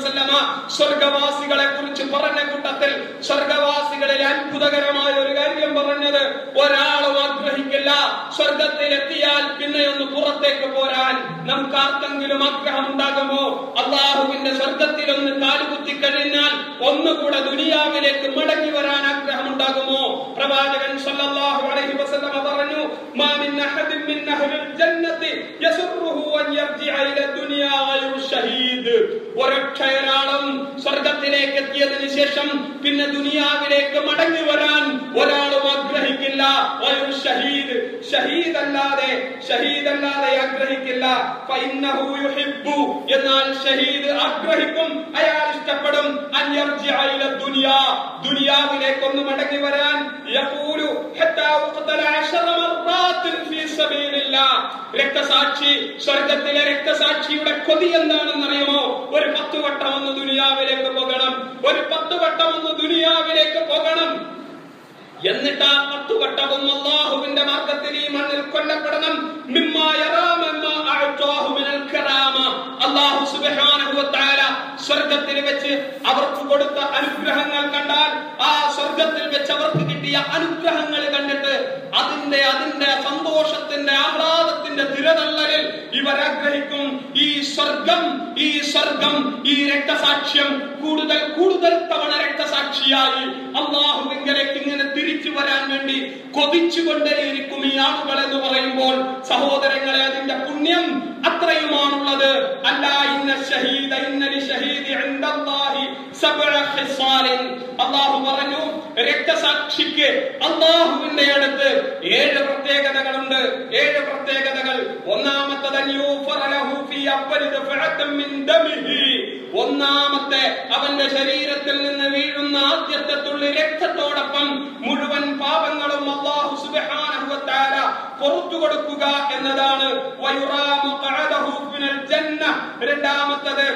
വസല്ലമ സ്വർഗവാസികളെ കുറിച്ച് പറഞ്ഞ കൂട്ടത്തിൽ സ്വർഗവാസികളിൽ അത്ഭുതകരമായ ഒരു കാര്യം പറഞ്ഞത് ഒരാളും ആഗ്രഹിക്കില്ല സ്വർഗത്തിലെത്തിയാൽ പിന്നെ ഒന്ന് പുറത്തേക്ക് പോരാൻ നമുക്ക് ആർക്കെങ്കിലും ആഗ്രഹം ഉണ്ടാകുമോ അള്ളാഹുവിന്റെ സ്വർഗത്തിൽ ഒന്ന് കാലുകുത്തി കഴിഞ്ഞാൽ ഒന്നുകൂടെ ദുനിയാവിലേക്ക് മടങ്ങി വരാൻ ആഗ്രഹം ഉണ്ടാകുമോ പ്രവാചകൻ സല്ലല്ലാഹു അലൈഹി വസല്ലമ പറഞ്ഞു മാ മിൻ അഹദിൻ മിൻ അഹ്ലിൽ ജന്നത്തി യസുറുഹു അൻ യർജിഅ ഇല ദുനിയാ ഗൈറു ഷഹീദ് ഒരൊറ്റയൊരാളും സ്വർഗത്തിലേക്ക് എത്തിയതിനു ശേഷം പിന്നെ ദുനിയാവിലേക്ക് മടങ്ങി വരാൻ ഒരാളും ആഗ്രഹിക്കില്ല ഒരു ഷഹീദ് ഷഹീദ് അല്ലാതെ ഷഹീദ് അല്ലാതെ ആഗ്രഹിക്കില്ല ഫഇന്നഹു യുഹിബ്ബു എന്നാൽ ഷഹീദ് ആഗ്രഹിക്കും അയാൾ ഇഷ്ടപ്പെടും അൻ യർജിഅ ഇല ദുനിയാ ദുനിയാവിലേക്ക് ഒന്ന് മടങ്ങി വരാൻ യഖൂലു ഹത്താ ഉഖ്തല അശറ മർറാത്തിൻ ഫീ സബീലില്ലാഹ് രക്തസാക്ഷി സ്വർഗത്തിലെ രക്തസാക്ഷിയുടെ കൊതി എന്താണെന്ന് അറിയുമോ ഒരു പത്ത് വട്ടം ഒന്ന് ദുനിയാവിലേക്ക് പോകണം ഒരു പത്ത് വട്ടം ഒന്ന് ദുനിയാവിലേക്ക് പോകണം എന്നിട്ട് ആ പത്ത് വട്ടവും അള്ളാഹുവിന്റെ മാർഗത്തിൽ ഈ മണ്ണിൽ കൊല്ലപ്പെടണം മിമ്മാ യറാ മിമ്മാ അഅ്താഹു മിനൽ കറാമ അല്ലാഹു സുബ്ഹാനഹു വ തആല സ്വർഗ്ഗത്തിൽ വെച്ച് അവർക്ക് കൊടുത്ത അനുഗ്രഹങ്ങൾ കണ്ടാൽ ആ സ്വർഗ്ഗത്തിൽ വെച്ച് അവർക്ക് കിട്ടിയ അനുഗ്രഹങ്ങൾ കണ്ടിട്ട് അതിന്റെ അതിന്റെ സന്തോഷത്തിന്റെ ആഹ്ലാദത്തിന്റെ തിരതള്ളലിൽ ഇവർ ആഗ്രഹിക്കും ഈ സ്വർഗം ഈ സ്വർഗം ഈ രക്തസാക്ഷ്യം കൂടുതൽ കൂടുതൽ തവണ രക്തസാക്ഷിയായി അള്ളാഹുവിങ്കലേക്ക് ഇങ്ങനെ തിരിച്ചു വരാൻ വേണ്ടി കൊതിച്ചുകൊണ്ടേയിരിക്കും ഈ ആളുകൾ എന്ന് പറയുമ്പോൾ സഹോദരങ്ങളെ അതിന്റെ പുണ്യം അത്രയുമാണുള്ളത് അല്ല ഇന്ന ഷഹീദ ഇന്നലി ഷഹീദി ഇൻദല്ലാഹി സബ്അ ഖിസാലിൻ അല്ലാഹു പറഞ്ഞു രക്തസാക്ഷിക്ക് അള്ളാഹുവിന്റെ അടുത്ത് ഏഴ് പ്രത്യേകതകളുണ്ട് ഏഴ് പ്രത്യേകതകൾ ഒന്നാമത്തത് അൻ യൂഫറ ലഹു ഫീ അവ്വലി ദഫഅത്തിൻ മിൻ ദമിഹി ഒന്നാമത്തെ അവന്റെ ശരീരത്തിൽ നിന്ന് വീഴുന്ന ആദ്യത്തെ തുള്ളി രക്തത്തോടൊപ്പം മുഴുവൻ പാപങ്ങളും അള്ളാഹു സുബ്ഹാനഹു വ തആല പുറത്തു കൊടുക്കുക എന്നതാണ് വയുറാമു ഖഅദഹു മിനൽ ജന്ന രണ്ടാമത്തത്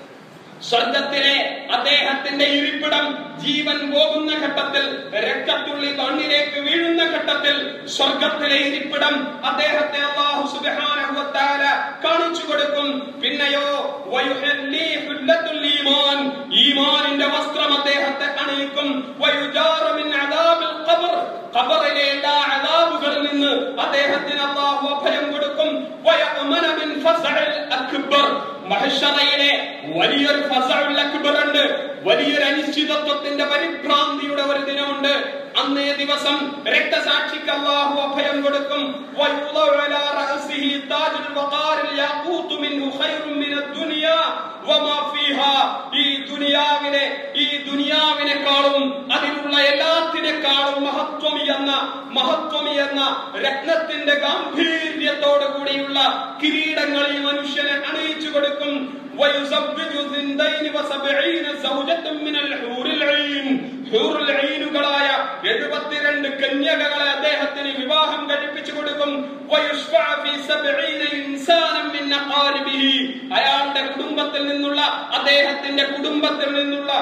സ്വർഗത്തിലെ അദ്ദേഹത്തിന്റെ ഇരിപ്പിടം ജീവൻ പോകുന്ന ഘട്ടത്തിൽ രക്തത്തുള്ളി കണ്ണിലേക്ക് വീഴുന്ന ഘട്ടത്തിൽ സ്വർഗത്തിലെ ഇരിപ്പിടം അദ്ദേഹത്തെ അള്ളാഹു സുബ്ഹാനഹു വ തആല കാണിച്ചു കൊടുക്കും പിന്നെയോ വയുഹല്ലി ഹുല്ലത്തുൽ ഈമാൻ ഈമാനിന്റെ വസ്ത്രം അദ്ദേഹത്തെ അണിയിക്കും വയുജാറ മിൻ അദാബിൽ ഖബർ ഖബറിലെ എല്ലാ അദാബുകളിൽ നിന്ന് അദ്ദേഹത്തിന് അള്ളാഹു അഭയം കൊടുക്കും വയഅ്മന മിൻ ഫസഇൽ അക്ബർ മഹശറയിലെ വലിയൊരു ഫസഉൽ അക്ബർ ഉണ്ട് വലിയൊരു അനിശ്ചിതത്വത്തിന്റെ പരിഭ്രാന്തിയുടെ ഒരു ദിനമുണ്ട് അന്നേ ദിവസം രക്തസാക്ഷിക്ക് അല്ലാഹു അഭയം കൊടുക്കും വയുളഉ അലാ റഅസിഹി താജുൽ വഖാറിൽ യാഖൂതു മിൻഹു ഖൈറും മിനദ് ദുനിയാ വമാ ഫീഹാ ഈ ദുനിയാവിനെ ഈ ദുനിയാവിനെക്കാളും അതിലുള്ള എല്ലാത്തിനേക്കാളും മഹത്വമിയെന്ന മഹത്വമിയെന്ന രത്നത്തിന്റെ ഗാംഭീര്യത്തോടു കൂടിയുള്ള കിരീടങ്ങൾ ഈ മനുഷ്യനെ അണിയിച്ചു കൊടുക്കും ويزوج ذندين وسبعين زوجة من الحور العين حور العينുകളായ എഴുപത്തിരണ്ട് കന്യകകളെ അദ്ദേഹത്തിന് വിവാഹം കഴിപ്പിച്ചു കൊടുക്കും ويشفع في سبعين إنسانا من أقاربه അയാളുടെ കുടുംബത്തിൽ നിന്നുള്ള അദ്ദേഹത്തിന്റെ കുടുംബത്തിൽ നിന്നുള്ള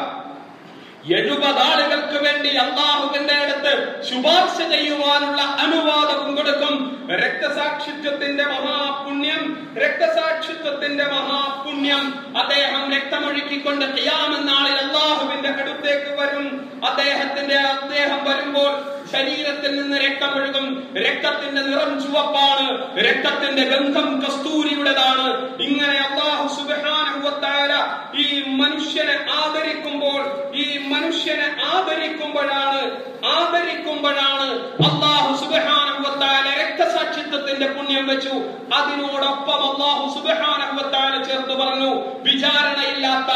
എഴുപത് ആളുകൾക്ക് വേണ്ടി അള്ളാഹുവിന്റെ അടുത്ത് ശുപാർശ ചെയ്യുവാനുള്ള അനുവാദവും കൊടുക്കും രക്തസാക്ഷിത്വത്തിന്റെ മഹാപുണ്യം രക്തസാക്ഷിത്വത്തിന്റെ മഹാപുണ്യം അദ്ദേഹം രക്തമൊഴുക്കിക്കൊണ്ട് ചെയ്യാമെന്നാളിൽ അള്ളാഹുവിന്റെ അടുത്തേക്ക് വരും അദ്ദേഹത്തിന്റെ അദ്ദേഹം വരുമ്പോൾ ശരീരത്തിൽ നിന്ന് രക്തം ഒഴുകും രക്തത്തിന്റെ നിറം ചുവപ്പാണ് രക്തത്തിന്റെ ഗന്ധം കസ്തൂരിയുടേതാണ് ഇങ്ങനെ അള്ളാഹു സുബ്ഹാനഹു വ തആല ഈ മനുഷ്യനെ ആദരിക്കുമ്പോൾ ഈ മനുഷ്യനെ ആദരിക്കുമ്പോഴാണ് ആദരിക്കുമ്പോഴാണ് അള്ളാഹു സുബ്ഹാനഹു വ തആല രക്തസാക്ഷിത്വത്തിന്റെ പുണ്യം വെച്ചു അതിനോടൊപ്പം അള്ളാഹു സുബ്ഹാനഹു വ തആല ചേർത്ത് പറഞ്ഞു വിചാരണയില്ലാത്ത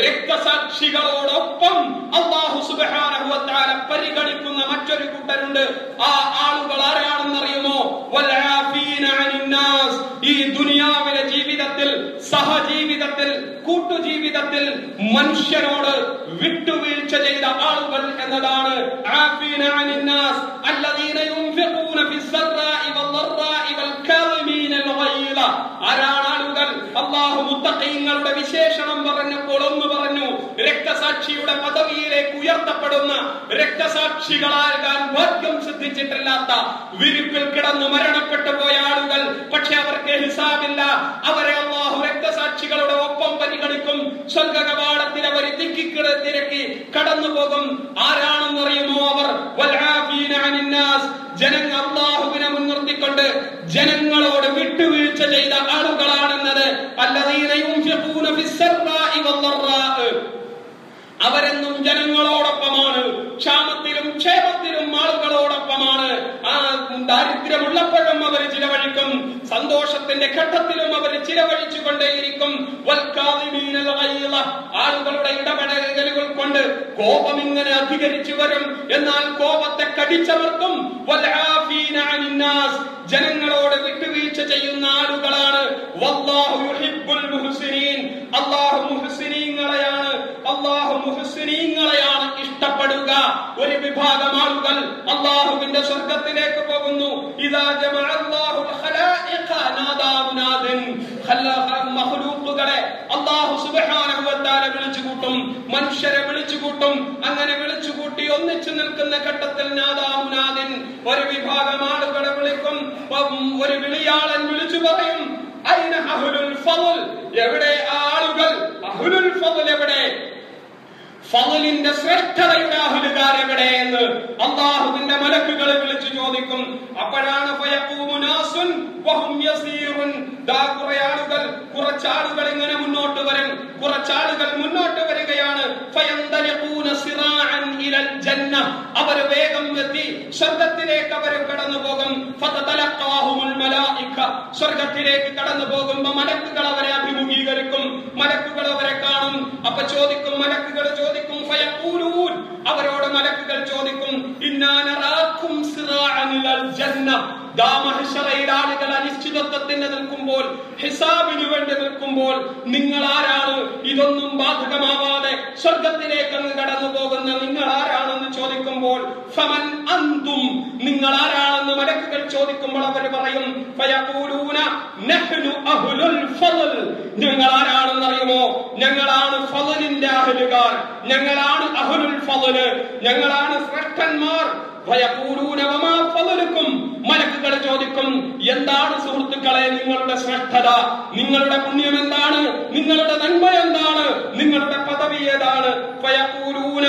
രക്തസാക്ഷികളോടൊപ്പം അള്ളാഹു സുബ്ഹാനഹു വ തആല പരിഗണിക്കുന്ന മറ്റൊരു കൂട്ടരുണ്ട് ആ ആളുകൾ ആരാണെന്നറിയുമോ വൽആഫീന അനിന്നാസ് ഈ ദുനിയാവിലെ ജീവിതത്തിൽ സഹജീവിതത്തിൽ കൂട്ടുജീവിതത്തിൽ മനുഷ്യനോട് വിട്ടുവീഴ്ച ചെയ്ത ആളുകൾ എന്നതാണ് ആഫീന അനിന്നാസ് അല്ലദീന യുൻഫിഖൂന ഫിസ്സറാഇ വദ്ദറാഇ വൽകാളിമീന അൽഗൈള ആരാണ് ആളുകൾ അല്ലാഹു മുത്തഖീങ്ങളുടെ വിശേഷണം പറഞ്ഞപ്പോൾ ഒന്ന് പറഞ്ഞു രക്തസാക്ഷിയുടെ പദവിയിലേക്ക് ഉയർത്തപ്പെടുന്ന രക്തസാക്ഷികളാകാൻ ഭാഗ്യം സിദ്ധിച്ചിട്ടില്ലാത്ത വിരിപ്പിൽ കിടന്ന് മരണപ്പെട്ടു പോയ ആളുകൾ പക്ഷെ അവർക്ക് ഹിസാബില്ല അവരെ അള്ളാഹു രക്തസാക്ഷികളുടെ ഒപ്പം പരിഗണിക്കും സ്വർഗകവാടത്തിൽ തിക്കിടെ തിരക്കി കടന്നു പോകും ആരാണെന്നറിയുമോ അവർ വൽആഫീന അനിന്നാസ് ജനങ്ങൾ അള്ളാഹുവിനെ മുൻനിർത്തിക്കൊണ്ട് ജനങ്ങളോട് വിട്ടുവീഴ്ച ചെയ്ത ആളുകളാണെന്നത് അല്ലദീന യുൻഫിഖൂന ഫിസ്സറാഇ വദ്ദറാഇ അവരെന്നും ജനങ്ങളോടൊപ്പമാണ് ക്ഷാമത്തിലും ക്ഷേമത്തിലും ആളുകളോടൊപ്പമാണ് ആ ദാരിദ്ര്യമുള്ളപ്പോഴും അവർ ചിലവഴിക്കും സന്തോഷത്തിന്റെ ഘട്ടത്തിലും അവർ ചിലവഴിച്ചു കൊണ്ടേയിരിക്കും വൽകാദിമീനൽ ഗൈള. ആളുകളുടെ ഇടപെടലുകൾ കൊണ്ട് കോപം ഇങ്ങനെ അധികരിച്ചു വരും എന്നാൽ കോപത്തെ കടിച്ചമർത്തും വൽആഫീന അനിന്നാസ്. ജനങ്ങളോട് വിട്ടുവീഴ്ച ചെയ്യുന്ന ആളുകളാണ് വല്ലാഹു യുഹിബ്ബുൽ മുഹ്സിനീൻ അല്ലാഹു മുഹ്സിനീങ്ങളെയാണ് അല്ലാഹു മുഹ്സിനീങ്ങളെയാണ് ഇഷ്ടപ്പെടുക ഒരു വിഭാഗം ആളുകൾ അള്ളാഹുവിന്റെ സ്വർഗത്തിലേക്ക് പോകുന്നു ഇദാ ജമഅല്ലാഹുൽ ഖലായിഖ നാദാ മുനാദിൻ ഖല- മഖ്ലൂഖുകളെ അല്ലാഹു സുബ്ഹാനഹു വ തആല വിളിച്ചു കൂട്ടും മനുഷ്യരെ വിളിച്ചു കൂട്ടും അങ്ങനെ വിളിച്ചു കൂട്ടി ഒന്നിച്ചു നിൽക്കുന്ന ഘട്ടത്തിൽ നാദാ മുനാദിൻ ഒരു വിഭാഗം ആളുകളെ വിളിക്കും ഉം, ഒരു വിളിയാളൻ വിളിച്ചു പറയും അയിന അഹ്ലുൽ ഫളൽ എവിടെ ആ ആളുകൾ അഹ്ലുൽ ഫളൽ എവിടെ ഫضലിന്റെ ശ്രേഷ്ഠതയുടെ അഹലുകാർ എവിടെ എന്ന് അള്ളാഹുവിന്റെ മലക്കുകളെ വിളിച്ചു ചോദിക്കും അപ്പോഴാണ് ഫയഖൂമു നാസുൻ വഹും യസീറുൻ. ദാ കുറെ ആളുകൾ കുറച്ചാളുകൾ ഇങ്ങനെ മുന്നോട്ട് വരും കുറച്ചാളുകൾ മുന്നോട്ട് വരികയാണ് ഫയന്തലിഖൂന സിറാഅൻ ഇലൽ ജന്ന അവർ വേഗം എത്തി സ്വർഗത്തിലേക്ക് അവർ കടന്നു പോകും ഫതതലഖാഹുമുൽ മലായിക സ്വർഗത്തിലേക്ക് കടന്നു പോകുമ്പോൾ മലക്കുകൾ അവരെ അഭിമുഖീകരിക്കും മലക്കുകൾ അവരെ കാണും അപ്പൊ ചോദിക്കും മലക്കുകൾ ചോദിക്കും ഫയഖൂലൂൻ അവരോട് മലക്കുകൾ ചോദിക്കും ഇന്നാ നറാക്കും സിറാഅൻ ഇലൽ ജന്ന ദാ മഹ്ശറയിൽ ആളുകൾ അനിശ്ചിതത്വത്തിന് നിൽക്കുമ്പോൾ ഹിസാബിന് വേണ്ടി നിൽക്കുമ്പോൾ നിങ്ങൾ ആരാണ് ഇതൊന്നും ബാധകമാവാതെ സ്വർഗത്തിലേക്ക് അങ്ങ് കടന്നു പോകുന്ന നിങ്ങൾ ആരാണെന്ന് ചോദിക്കുമ്പോൾ ഫമൻ അന്തും നിങ്ങൾ ആരാണെന്ന് മലക്കുകൾ ചോദിക്കുമ്പോൾ അവർ പറയും ഫയഖൂലൂന നഹ്നു അഹ്ലുൽ ഫളൽ ഞങ്ങൾ ആരാണെന്ന് അറിയുമോ ഞങ്ങളാണ് ഫളലിന്റെ അഹലുകാർ ഞങ്ങളാണ് അഹ്ലുൽ ഫളല് ഞങ്ങളാണ് ശ്രേഷ്ഠന്മാർ ഫയഖൂലൂന വമാ ഫളലുക്കും മലക്കുകൾ ചോദിക്കും എന്താണ് സുഹൃത്തുക്കളെ നിങ്ങളുടെ ശ്രേഷ്ഠത നിങ്ങളുടെ പുണ്യം എന്താണ് നിങ്ങളുടെ നന്മ എന്താണ് നിങ്ങളുടെ പദവി ഏതാണ് ഫയഖൂലൂന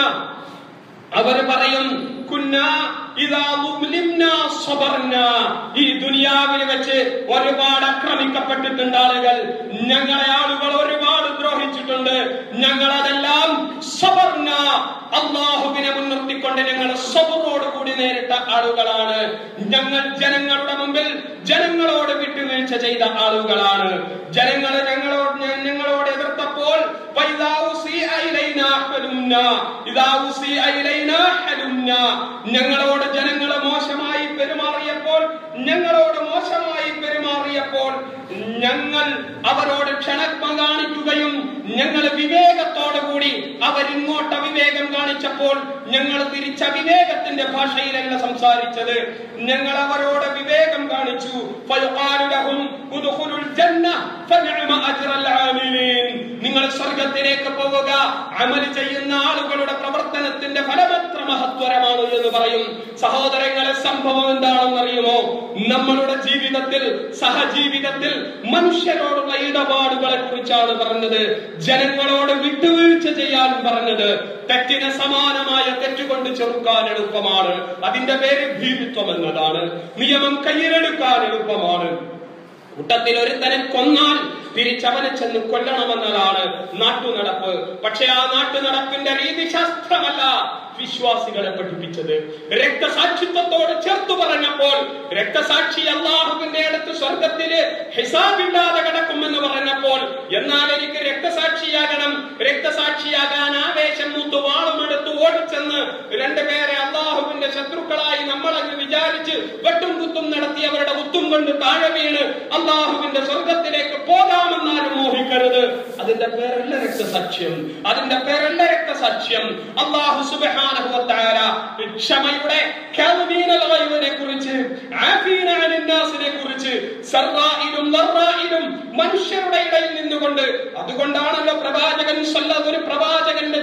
അവർ പറയും കുന്നാ ഇദാ ളുംലിംനാ സബർനാ ഈ ദുനിയാവിൽ വെച്ച് ഒരുപാട് ആക്രമിക്കപ്പെട്ടിട്ടുണ്ട് ആളുകൾ ഞങ്ങളെ ആളുകൾ ഒരുപാട് ദ്രോഹിച്ചിട്ടുണ്ട് ഞങ്ങൾ അതെല്ലാം സബർന അള്ളാഹുവിനെ മുൻനിർത്തിക്കൊണ്ട് ഞങ്ങൾ സബറോട് കൂടി നേരിട്ട ആളുകളാണ് ഞങ്ങൾ ജനങ്ങളുടെ മുമ്പിൽ ജനങ്ങളോട് വിട്ടുവീഴ്ച ചെയ്ത ആളുകളാണ് ജനങ്ങൾ ഞങ്ങളോട് ഞങ്ങളോട് എതിർത്തപ്പോൾ വൈദാ ഉസിഅ ഇലൈനാ ഹലുംനാ. ഇദാ ഉസിഅ ഇലൈനാ ഹലുംനാ. ഞങ്ങളോട് ജനങ്ങൾ മോശമായി പെരുമാറിയപ്പോൾ ഞങ്ങളോട് മോശമായി പെരുമാറിയപ്പോൾ ഞങ്ങൾ അവരോട് ക്ഷണത്വ കാണിക്കുകയും ഞങ്ങൾ വിവേകത്തോടു കൂടി അവരിങ്ങോട്ട് അവിവേകം കാണിച്ചപ്പോൾ ഞങ്ങൾ തിരിച്ച വിവേകത്തിന്റെ ഭാഷയിലല്ല സംസാരിച്ചത് ഞങ്ങൾ അവരോട് വിവേകം കാണിച്ചു ഫയുഖാലു ലഹും ഉദ്ഖുലുൽ ജന്ന ഫനിഅമ അജ്റൽ ആമിലീൻ നിങ്ങൾ സ്വർഗത്തിലേക്ക് പോവുക അമൽ ചെയ്യുന്ന ആളുകളുടെ പ്രവർത്തനത്തിന്റെ ഫലമത്ര മഹത്വരമാണ് എന്ന് പറയും സഹോദരങ്ങളെ സംഭവം എന്താണെന്ന് അറിയുമോ നമ്മളുടെ ജീവിതത്തിൽ സഹജീവിതത്തിൽ മനുഷ്യരോടുള്ള ഇടപാടുകളെ കുറിച്ചാണ് പറഞ്ഞത് ജനങ്ങളോട് വിട്ടുവീഴ്ച ചെയ്യാൻ പറഞ്ഞത് തെറ്റിന് സമാനമായ തെറ്റുകൊണ്ട് ചെറുക്കാൻ എളുപ്പമാണ് അതിന്റെ പേര് ഭീരുത്വം എന്നതാണ് നിയമം കയ്യിലെടുക്കാൻ എളുപ്പമാണ് കൂട്ടത്തിൽ ഒരുത്തനെ കൊന്നാൽ തിരിച്ചവനെ ചെന്ന് കൊല്ലണമെന്നതാണ് നാട്ടുനടപ്പ് പക്ഷെ ആ നാട്ടുനടപ്പിന്റെ രീതിശാസ്ത്രമല്ല വിശ്വാസികളെ പഠിപ്പിച്ചത് രക്തസാക്ഷിത്വത്തോട് ചേർത്തു പറഞ്ഞപ്പോൾ രക്തസാക്ഷി അള്ളാഹുവിന്റെ അടുത്ത് സ്വർഗത്തില് ഹിസാബില്ലാതെ കിടക്കുമെന്ന് പറഞ്ഞപ്പോൾ എന്നാൽ എനിക്ക് രക്തസാക്ഷിയാകണം രക്തസാക്ഷിയാകാൻ ആവേശം മൂത്ത് വാളുമെടുത്ത് ഓടിച്ചെന്ന് രണ്ടുപേരെ അള്ളാഹുവിന്റെ ശത്രുക്കളായി നമ്മളങ്ങ് വിചാരിച്ച് വെട്ടും കുത്തും നടത്തി അവരുടെ കുത്തും കൊണ്ട് താഴെ വീണ് അള്ളാഹുവിന്റെ സ്വർഗത്തിലേക്ക് പോകാമെന്നാരും മോഹിക്കരുത് അതിന്റെ പേരല്ല രക്തസാക്ഷ്യം അതിന്റെ പേരല്ല രക്തസാക്ഷ്യം അള്ളാഹു സുബ്ഹാനഹു വ തആല ക്ഷമയുടെ കാലിമീനൽ ഗൈബിനെ കുറിച്ച് ആഫീന അനിൻ നാസിനെ കുറിച്ച് സർറായിലും ലറായിലും മനുഷ്യരുടെ ഇടയിൽ നിന്നുകൊണ്ട് അതുകൊണ്ടാണല്ലോ പ്രവാചകൻ സല്ല ഒരു പ്രവാചകന്റെ ചരിത്രം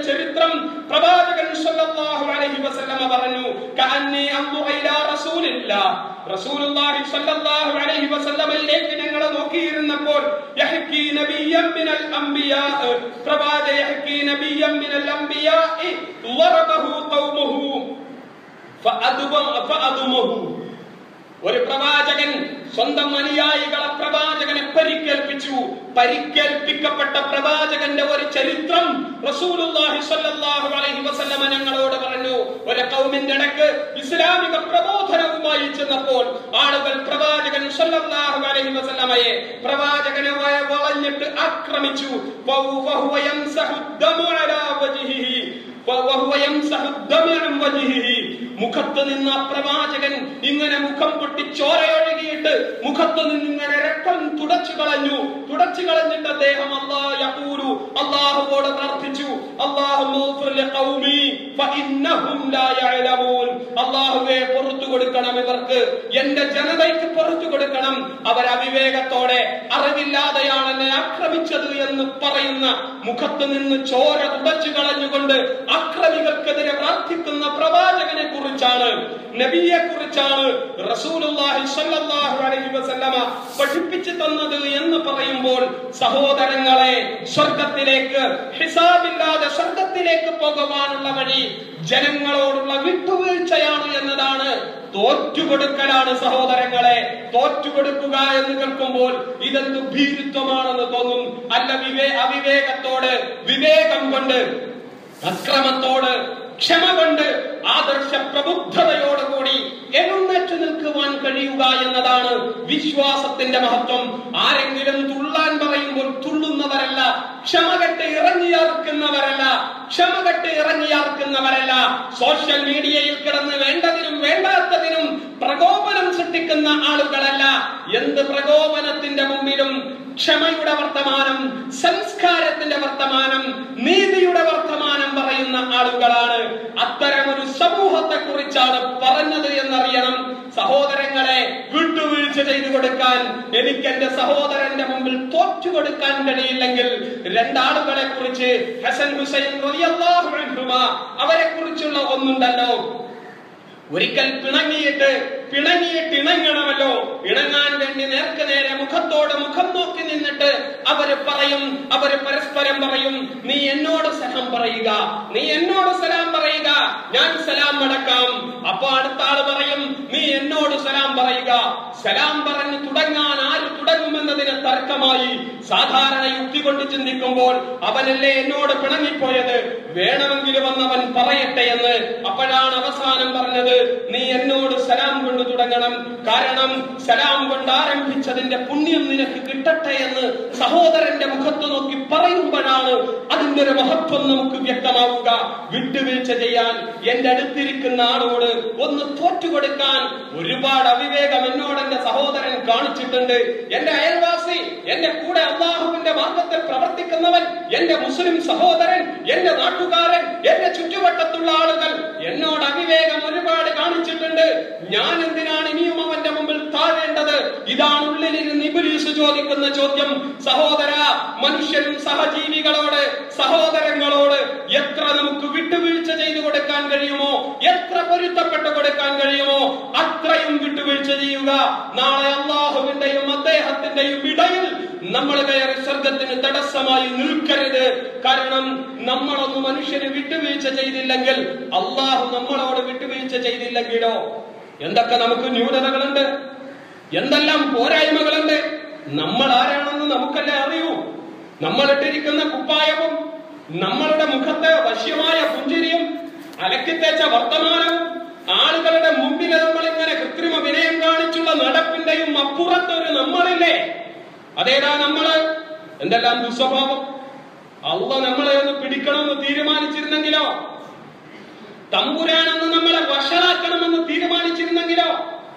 ചരിത്രം പ്രവാചകൻ സല്ലല്ലാഹു അലൈഹി വസല്ലമ പറഞ്ഞു കഅന്നി അൻദുറ ഇലാ റസൂലില്ലാഹ് റസൂലുള്ളാഹി സ്വല്ലല്ലാഹു അലൈഹി വസല്ലമയിലേക്ക് ഞങ്ങൾ നോക്കിയിരുന്നപ്പോൾ യഹ്കി നബിയ്യം മിനൽ അംബിയാ പ്രവാചക യഹ്കി നബിയ്യം മിനൽ അംബിയാ ളറബഹു ഖൗമുഹു ഫഅദ്ബ- ഫഅദ്മഹു ഒരു പ്രവാചകൻ സ്വന്തം അനുയായികളെ പ്രവാചകനെ പരിക്കേൽപ്പിച്ചു പരിക്കേൽപ്പിക്കപ്പെട്ട പ്രവാചകന്റെ ഒരു ചരിത്രം റസൂലുള്ളാഹി സ്വല്ലല്ലാഹു അലൈഹി വസല്ലമ ഞങ്ങളോട് പറഞ്ഞു ഒരു കൗമിന്റെ ഇടക്ക് ഇസ്ലാമിക പ്രബോധനവുമായി ചെന്നപ്പോൾ ആളുകൾ പ്രവാചകൻ സ്വല്ലല്ലാഹു അലൈഹി വസല്ലമയെ പ്രവാചകനെ വ- വളഞ്ഞിട്ട് ആക്രമിച്ചു ഫഹു- ഫഹുവ യംസഹു ദമു അലാ വജ്ഹിഹി ഫഹുവ യംസഹു ദമു അൻ വജ്ഹിഹി മുഖത്ത് നിന്ന് ആ പ്രവാചകൻ ഇങ്ങനെ മുഖം പൊട്ടി ചോരയൊഴുകിയിട്ട് മുഖത്ത് നിന്ന് ഇങ്ങനെ രക്തം തുടച്ചു കളഞ്ഞു തുടച്ചു കളഞ്ഞിട്ട് അദ്ദേഹം അല്ലാഹ് യഖൂലു അല്ലാഹുവോട് പ്രാർത്ഥിച്ചു അല്ലാഹുമ്മ ഗ്ഫിർ ലിഖൗമി ഫഇന്നഹും ലാ യഅലമൂൻ അല്ലാഹുവേ പുറത്തു കൊടുക്കണം ഇവർക്ക് എന്റെ ജനതയ്ക്ക് പുറത്തു കൊടുക്കണം അവർ അവിവേകത്തോടെ അറിവില്ലാതെയാണ് എന്നെ ആക്രമിച്ചത് എന്ന് പറയുന്ന മുഖത്ത് നിന്ന് ചോര തുടച്ചു കളഞ്ഞുകൊണ്ട് അക്രമികൾക്കെതിരെ പ്രാർത്ഥിക്കുന്ന പ്രവാചകനെ കുറിച്ചാണ് നബിയെ കുറിച്ചാണ് റസൂലുള്ളാഹി സ്വല്ലല്ലാഹു അലൈഹി വസല്ലമ പഠിപ്പിച്ചു തന്നത് എന്ന് പറയുമ്പോൾ സഹോദരങ്ങളെ സ്വർഗത്തിലേക്ക് ഹിസാബില്ലാതെ സ്വർഗത്തിലേക്ക് പോകുവാനുള്ള വഴി ജനങ്ങളോടുള്ള വിട്ടുവീഴ്ചയാണ് എന്നതാണ് തോറ്റുകൊടുക്കലാണ് സഹോദരങ്ങളെ തോറ്റുകൊടുക്കുക എന്ന് കേൾക്കുമ്പോൾ ഇതെന്ത് ഭീരുത്വമാണെന്ന് തോന്നും അല്ല വിവേ അവിവേകത്തോട് വിവേകം കൊണ്ട് അക്രമത്തോട് ക്ഷമ കൊണ്ട് ആദർശ പ്രബുദ്ധതയോടുകൂടി എഴുന്നേറ്റ് നിൽക്കുവാൻ കഴിയുക എന്നതാണ് വിശ്വാസത്തിന്റെ മഹത്വം ആരെങ്കിലും തുള്ളാൻ പറയുമ്പോൾ തുള്ളുന്നവരല്ല ക്ഷമ കെട്ട് ഇറങ്ങിയാർക്കുന്നവരല്ല ക്ഷമ കെട്ട് ഇറങ്ങിയാർക്കുന്നവരല്ല സോഷ്യൽ മീഡിയയിൽ കിടന്ന് വേണ്ടതിനും വേണ്ടാത്തതിനും പ്രകോപനം സൃഷ്ടിക്കുന്ന ആളുകളല്ല എന്ത് പ്രകോപനത്തിന്റെ മുമ്പിലും ക്ഷമയുടെ വർത്തമാനം സംസ്കാരത്തിന്റെ വർത്തമാനം നീതിയുടെ വർത്തമാനം പറയുന്ന ആളുകളാണ് അത്തരമൊരു സമൂഹത്തെ കുറിച്ചാണ് പറഞ്ഞത് എന്നറിയണം സഹോദരങ്ങളെ വിട്ടുവീഴ്ച ചെയ്തു കൊടുക്കാൻ എനിക്ക് എന്റെ സഹോദരന്റെ മുമ്പിൽ തോറ്റു കൊടുക്കാൻ കഴിയില്ലെങ്കിൽ രണ്ടാളുകളെ കുറിച്ച് ഹസൻ ഹുസൈൻ റളിയല്ലാഹു അൻഹുമ അവരെ കുറിച്ചുള്ള ഒന്നുണ്ടല്ലോ ഒരിക്കൽ പിണങ്ങിയിട്ട് പിണങ്ങിയിട്ട് ഇണങ്ങണമല്ലോ ഇണങ്ങാൻ വേണ്ടി നേർക്ക് നേരെ മുഖത്തോട് മുഖം നോക്കി നിന്നിട്ട് അവര് പറയും അവര് പരസ്പരം പറയും നീ എന്നോട് സലാം പറയുക നീ എന്നോട് സലാം പറയുക ഞാൻ സലാം മടക്കാം അപ്പൊ അടുത്ത ആള് പറയും നീ എന്നോട് സലാം പറയുക സലാം പറഞ്ഞ് തുടങ്ങാൻ ആര് തുടങ്ങുമെന്നതിന് തർക്കമായി സാധാരണ യുക്തി കൊണ്ട് ചിന്തിക്കുമ്പോൾ അവനല്ലേ എന്നോട് പിണങ്ങിപ്പോയത് വേണമെങ്കിലും വന്നവൻ പറയട്ടെ എന്ന് അപ്പോഴാണ് അവസാനം പറഞ്ഞത് നീ എന്നോട് സലാം കൊണ്ട് തുടങ്ങണം കാരണം സലാം കൊണ്ട് ആരംഭിച്ചതിന്റെ പുണ്യം നിനക്ക് കിട്ടട്ടെ എന്ന് സഹോദരന്റെ മുഖത്ത് നോക്കി പറയുമ്പോഴാണ് അതിന്റെ ഒരു മഹത്വം നമുക്ക് വ്യക്തമാവുക വിട്ടുവീഴ്ച ചെയ്യാൻ എന്റെ അടുത്തിരിക്കുന്ന ആളോട് ഒന്ന് തോറ്റുകൊടുക്കാൻ ഒരുപാട് അവിവേകം എന്നോട് എന്റെ സഹോദരൻ കാണിച്ചിട്ടുണ്ട് എന്റെ അയൽവാസി എന്റെ കൂടെ അള്ളാഹുവിന്റെ മാർഗത്തിൽ പ്രവർത്തിക്കുന്നവൻ എന്റെ മുസ്ലിം സഹോദരൻ എന്റെ നാട്ടുകാരൻ എന്റെ ചുറ്റുവട്ടത്തുള്ള ആളുകൾ എന്നോട് അവിവേകം ഒരുപാട് കാണിച്ചിട്ടുണ്ട് ഞാൻ എന്തിനാണ് ഇനിയും അവന്റെ മുമ്പിൽ താഴേണ്ടത് ഇതാണ് ഉള്ളിലിരുന്ന് ഇബിലീസ് ചോദിക്കുന്ന ചോദ്യം സഹോദര മനുഷ്യരും സഹജീവികളോട് സഹോദരങ്ങളോട് എത്ര നമുക്ക് വിട്ടുവീഴ്ച ചെയ്തു കൊടുക്കാൻ കഴിയുമോ എത്ര പൊരുത്തപ്പെട്ട് കൊടുക്കാൻ കഴിയുമോ അത്രയും വിട്ടുവീഴ്ച ചെയ്യുക നാളെ അള്ളാഹുവിന്റെയും അദ്ദേഹത്തിന്റെയും ഇടയിൽ നമ്മൾ കയറി സ്വർഗത്തിന് തടസ്സമായി നിൽക്കരുത് കാരണം നമ്മളൊന്ന് മനുഷ്യന് വിട്ടുവീഴ്ച ചെയ്തില്ലെങ്കിൽ അള്ളാഹു നമ്മളോട് വിട്ടുവീഴ്ച ചെയ്തില്ലെങ്കിലോ എന്തൊക്കെ നമുക്ക് ന്യൂനതകളുണ്ട് എന്തെല്ലാം പോരായ്മകളുണ്ട് നമ്മൾ ആരാണെന്ന് നമുക്കല്ലേ അറിയൂ നമ്മൾ ഇട്ടിരിക്കുന്ന കുപ്പായവും നമ്മളുടെ മുഖത്തെ വശ്യമായ പുഞ്ചിരിയും അലക്കിത്തേച്ച വർത്തമാനവും ആളുകളുടെ മുമ്പിൽ നമ്മൾ ഇങ്ങനെ കൃത്രിമ വിനയം കാണിച്ചുള്ള നടപ്പിന്റെയും അപ്പുറത്തൊരു നമ്മളില്ലേ അതേതാ നമ്മള് എന്തെല്ലാം ദുസ്വഭാവം അള്ള നമ്മളെ ഒന്ന് പിടിക്കണമെന്ന് തീരുമാനിച്ചിരുന്നെങ്കിലോ തമ്പുരാനെന്ന് നമ്മളെ വഷളാക്കണമെന്ന് തീരുമാനിച്ചിരുന്നെങ്കിലോ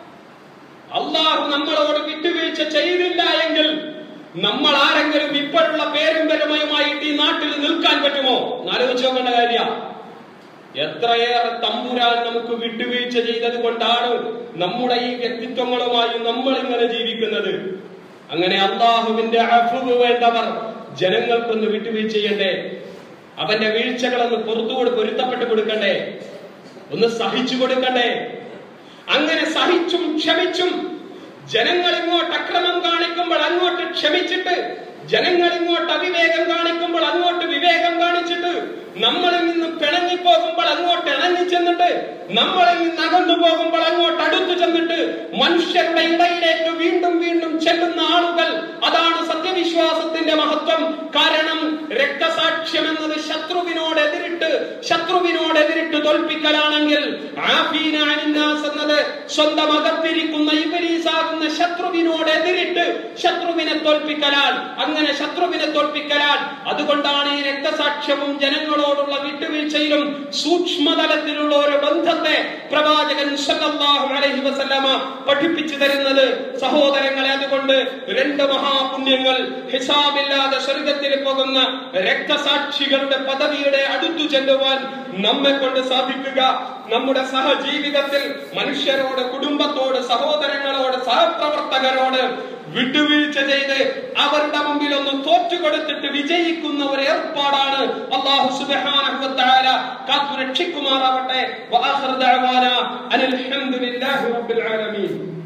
അള്ളാഹു നമ്മളോട് വിട്ടുവീഴ്ച ചെയ്തില്ല എങ്കിൽ നമ്മൾ ആരെങ്കിലും ഇപ്പോഴുള്ള പേരും പെരുമയുമായിട്ട് ഈ നാട്ടിൽ നിൽക്കാൻ പറ്റുമോ ആലോചിച്ച് നോക്കേണ്ട കാര്യ എത്രയേറെ തമ്പുരാൻ നമുക്ക് വിട്ടുവീഴ്ച ചെയ്തത് കൊണ്ടാണ് നമ്മുടെ ഈ വ്യക്തിത്വങ്ങളുമായി നമ്മൾ ഇങ്ങനെ ജീവിക്കുന്നത് അങ്ങനെ അള്ളാഹുവിന്റെ അഫുവ് വേണ്ടവർ ജനങ്ങൾക്കൊന്ന് വിട്ടുവീഴ്ച ചെയ്യണ്ടേ അവന്റെ വീഴ്ചകളൊന്ന് പുറത്തുകൂടെ പൊരുത്തപ്പെട്ട് കൊടുക്കണ്ടേ ഒന്ന് സഹിച്ചു കൊടുക്കണ്ടേ അങ്ങനെ സഹിച്ചും ക്ഷമിച്ചും ജനങ്ങൾ ഇങ്ങോട്ട് അക്രമം കാണിക്കുമ്പോൾ അങ്ങോട്ട് ക്ഷമിച്ചിട്ട് ജനങ്ങൾ ഇങ്ങോട്ട് അവിവേകം കാണിക്കുമ്പോൾ അങ്ങോട്ട് വിവേകം കാണിച്ചിട്ട് നമ്മളിൽ നിന്ന് പിണങ്ങി പോകുമ്പോൾ അങ്ങോട്ട് ഇണങ്ങി ചെന്നിട്ട് നമ്മളിൽ നിന്ന് അകന്നു പോകുമ്പോൾ അങ്ങോട്ട് അടുത്തു ചെന്നിട്ട് മനുഷ്യരുടെ ഇടയിലേക്ക് വീണ്ടും വീണ്ടും ചെല്ലുന്ന ആളുകൾ അതാണ് സത്യവിശ്വാസത്തിന്റെ മഹത്വം കാരണം രക്തസാക്ഷ്യം എന്നത് ശത്രുവിനോട് എതിരിട്ട് ശത്രുവിനോട് എതിരിട്ട് തോൽപ്പിക്കലാണെങ്കിൽ ആഫീന അനിന്നാസ് എന്നത് സ്വന്തം അകത്തിരിക്കുന്ന ഇബലീസാകുന്ന ശത്രുവിനോട് എതിരിട്ട് ശത്രുവിനെ തോൽപ്പിക്കലാൽ അങ്ങനെ ശത്രുവിനെ തോൽപ്പിക്കലാൽ അതുകൊണ്ടാണ് ഈ രക്തസാക്ഷ്യവും ജനങ്ങളോടുള്ള വിട്ടുവീഴ്ചയിലും സൂക്ഷ്മതലത്തിലുള്ള ഒരു ബന്ധത്തെ പ്രവാചകൻ സല്ലല്ലാഹു അലൈഹി വസല്ലമ പഠിപ്പിച്ചു തരുന്നത് സഹോദരങ്ങളെ അതുകൊണ്ട് രണ്ട് മഹാപുണ്യങ്ങൾ ഹിസാബില്ലാതെ സ്വർഗത്തിൽ പോകുന്ന രക്തസാക്ഷികളുടെ പദവിയുടെ അടുത്തു ചെല്ലുവാൻ നമ്മെ കൊണ്ട് സാധിക്കുക നമ്മുടെ സഹജീവിതത്തിൽ മനുഷ്യരോട് കുടുംബത്തോട് സഹോദരങ്ങളോട് സഹപ്രവർത്തകരോട് വിട്ടുവീഴ്ച ചെയ്ത് അവരുടെ മുമ്പിൽ ഒന്ന് തോറ്റുകൊടുത്തിട്ട് വിജയിക്കുന്ന ഒരു ഏർപ്പാടാണ് അള്ളാഹു സുബ്ഹാനഹു വ തആല കാത്തു രക്ഷിക്കുമാറാവട്ടെ വആഖിറു ദഅവാന അനിൽ ഹംദുലില്ലാഹി റബ്ബിൽ ആലമീൻ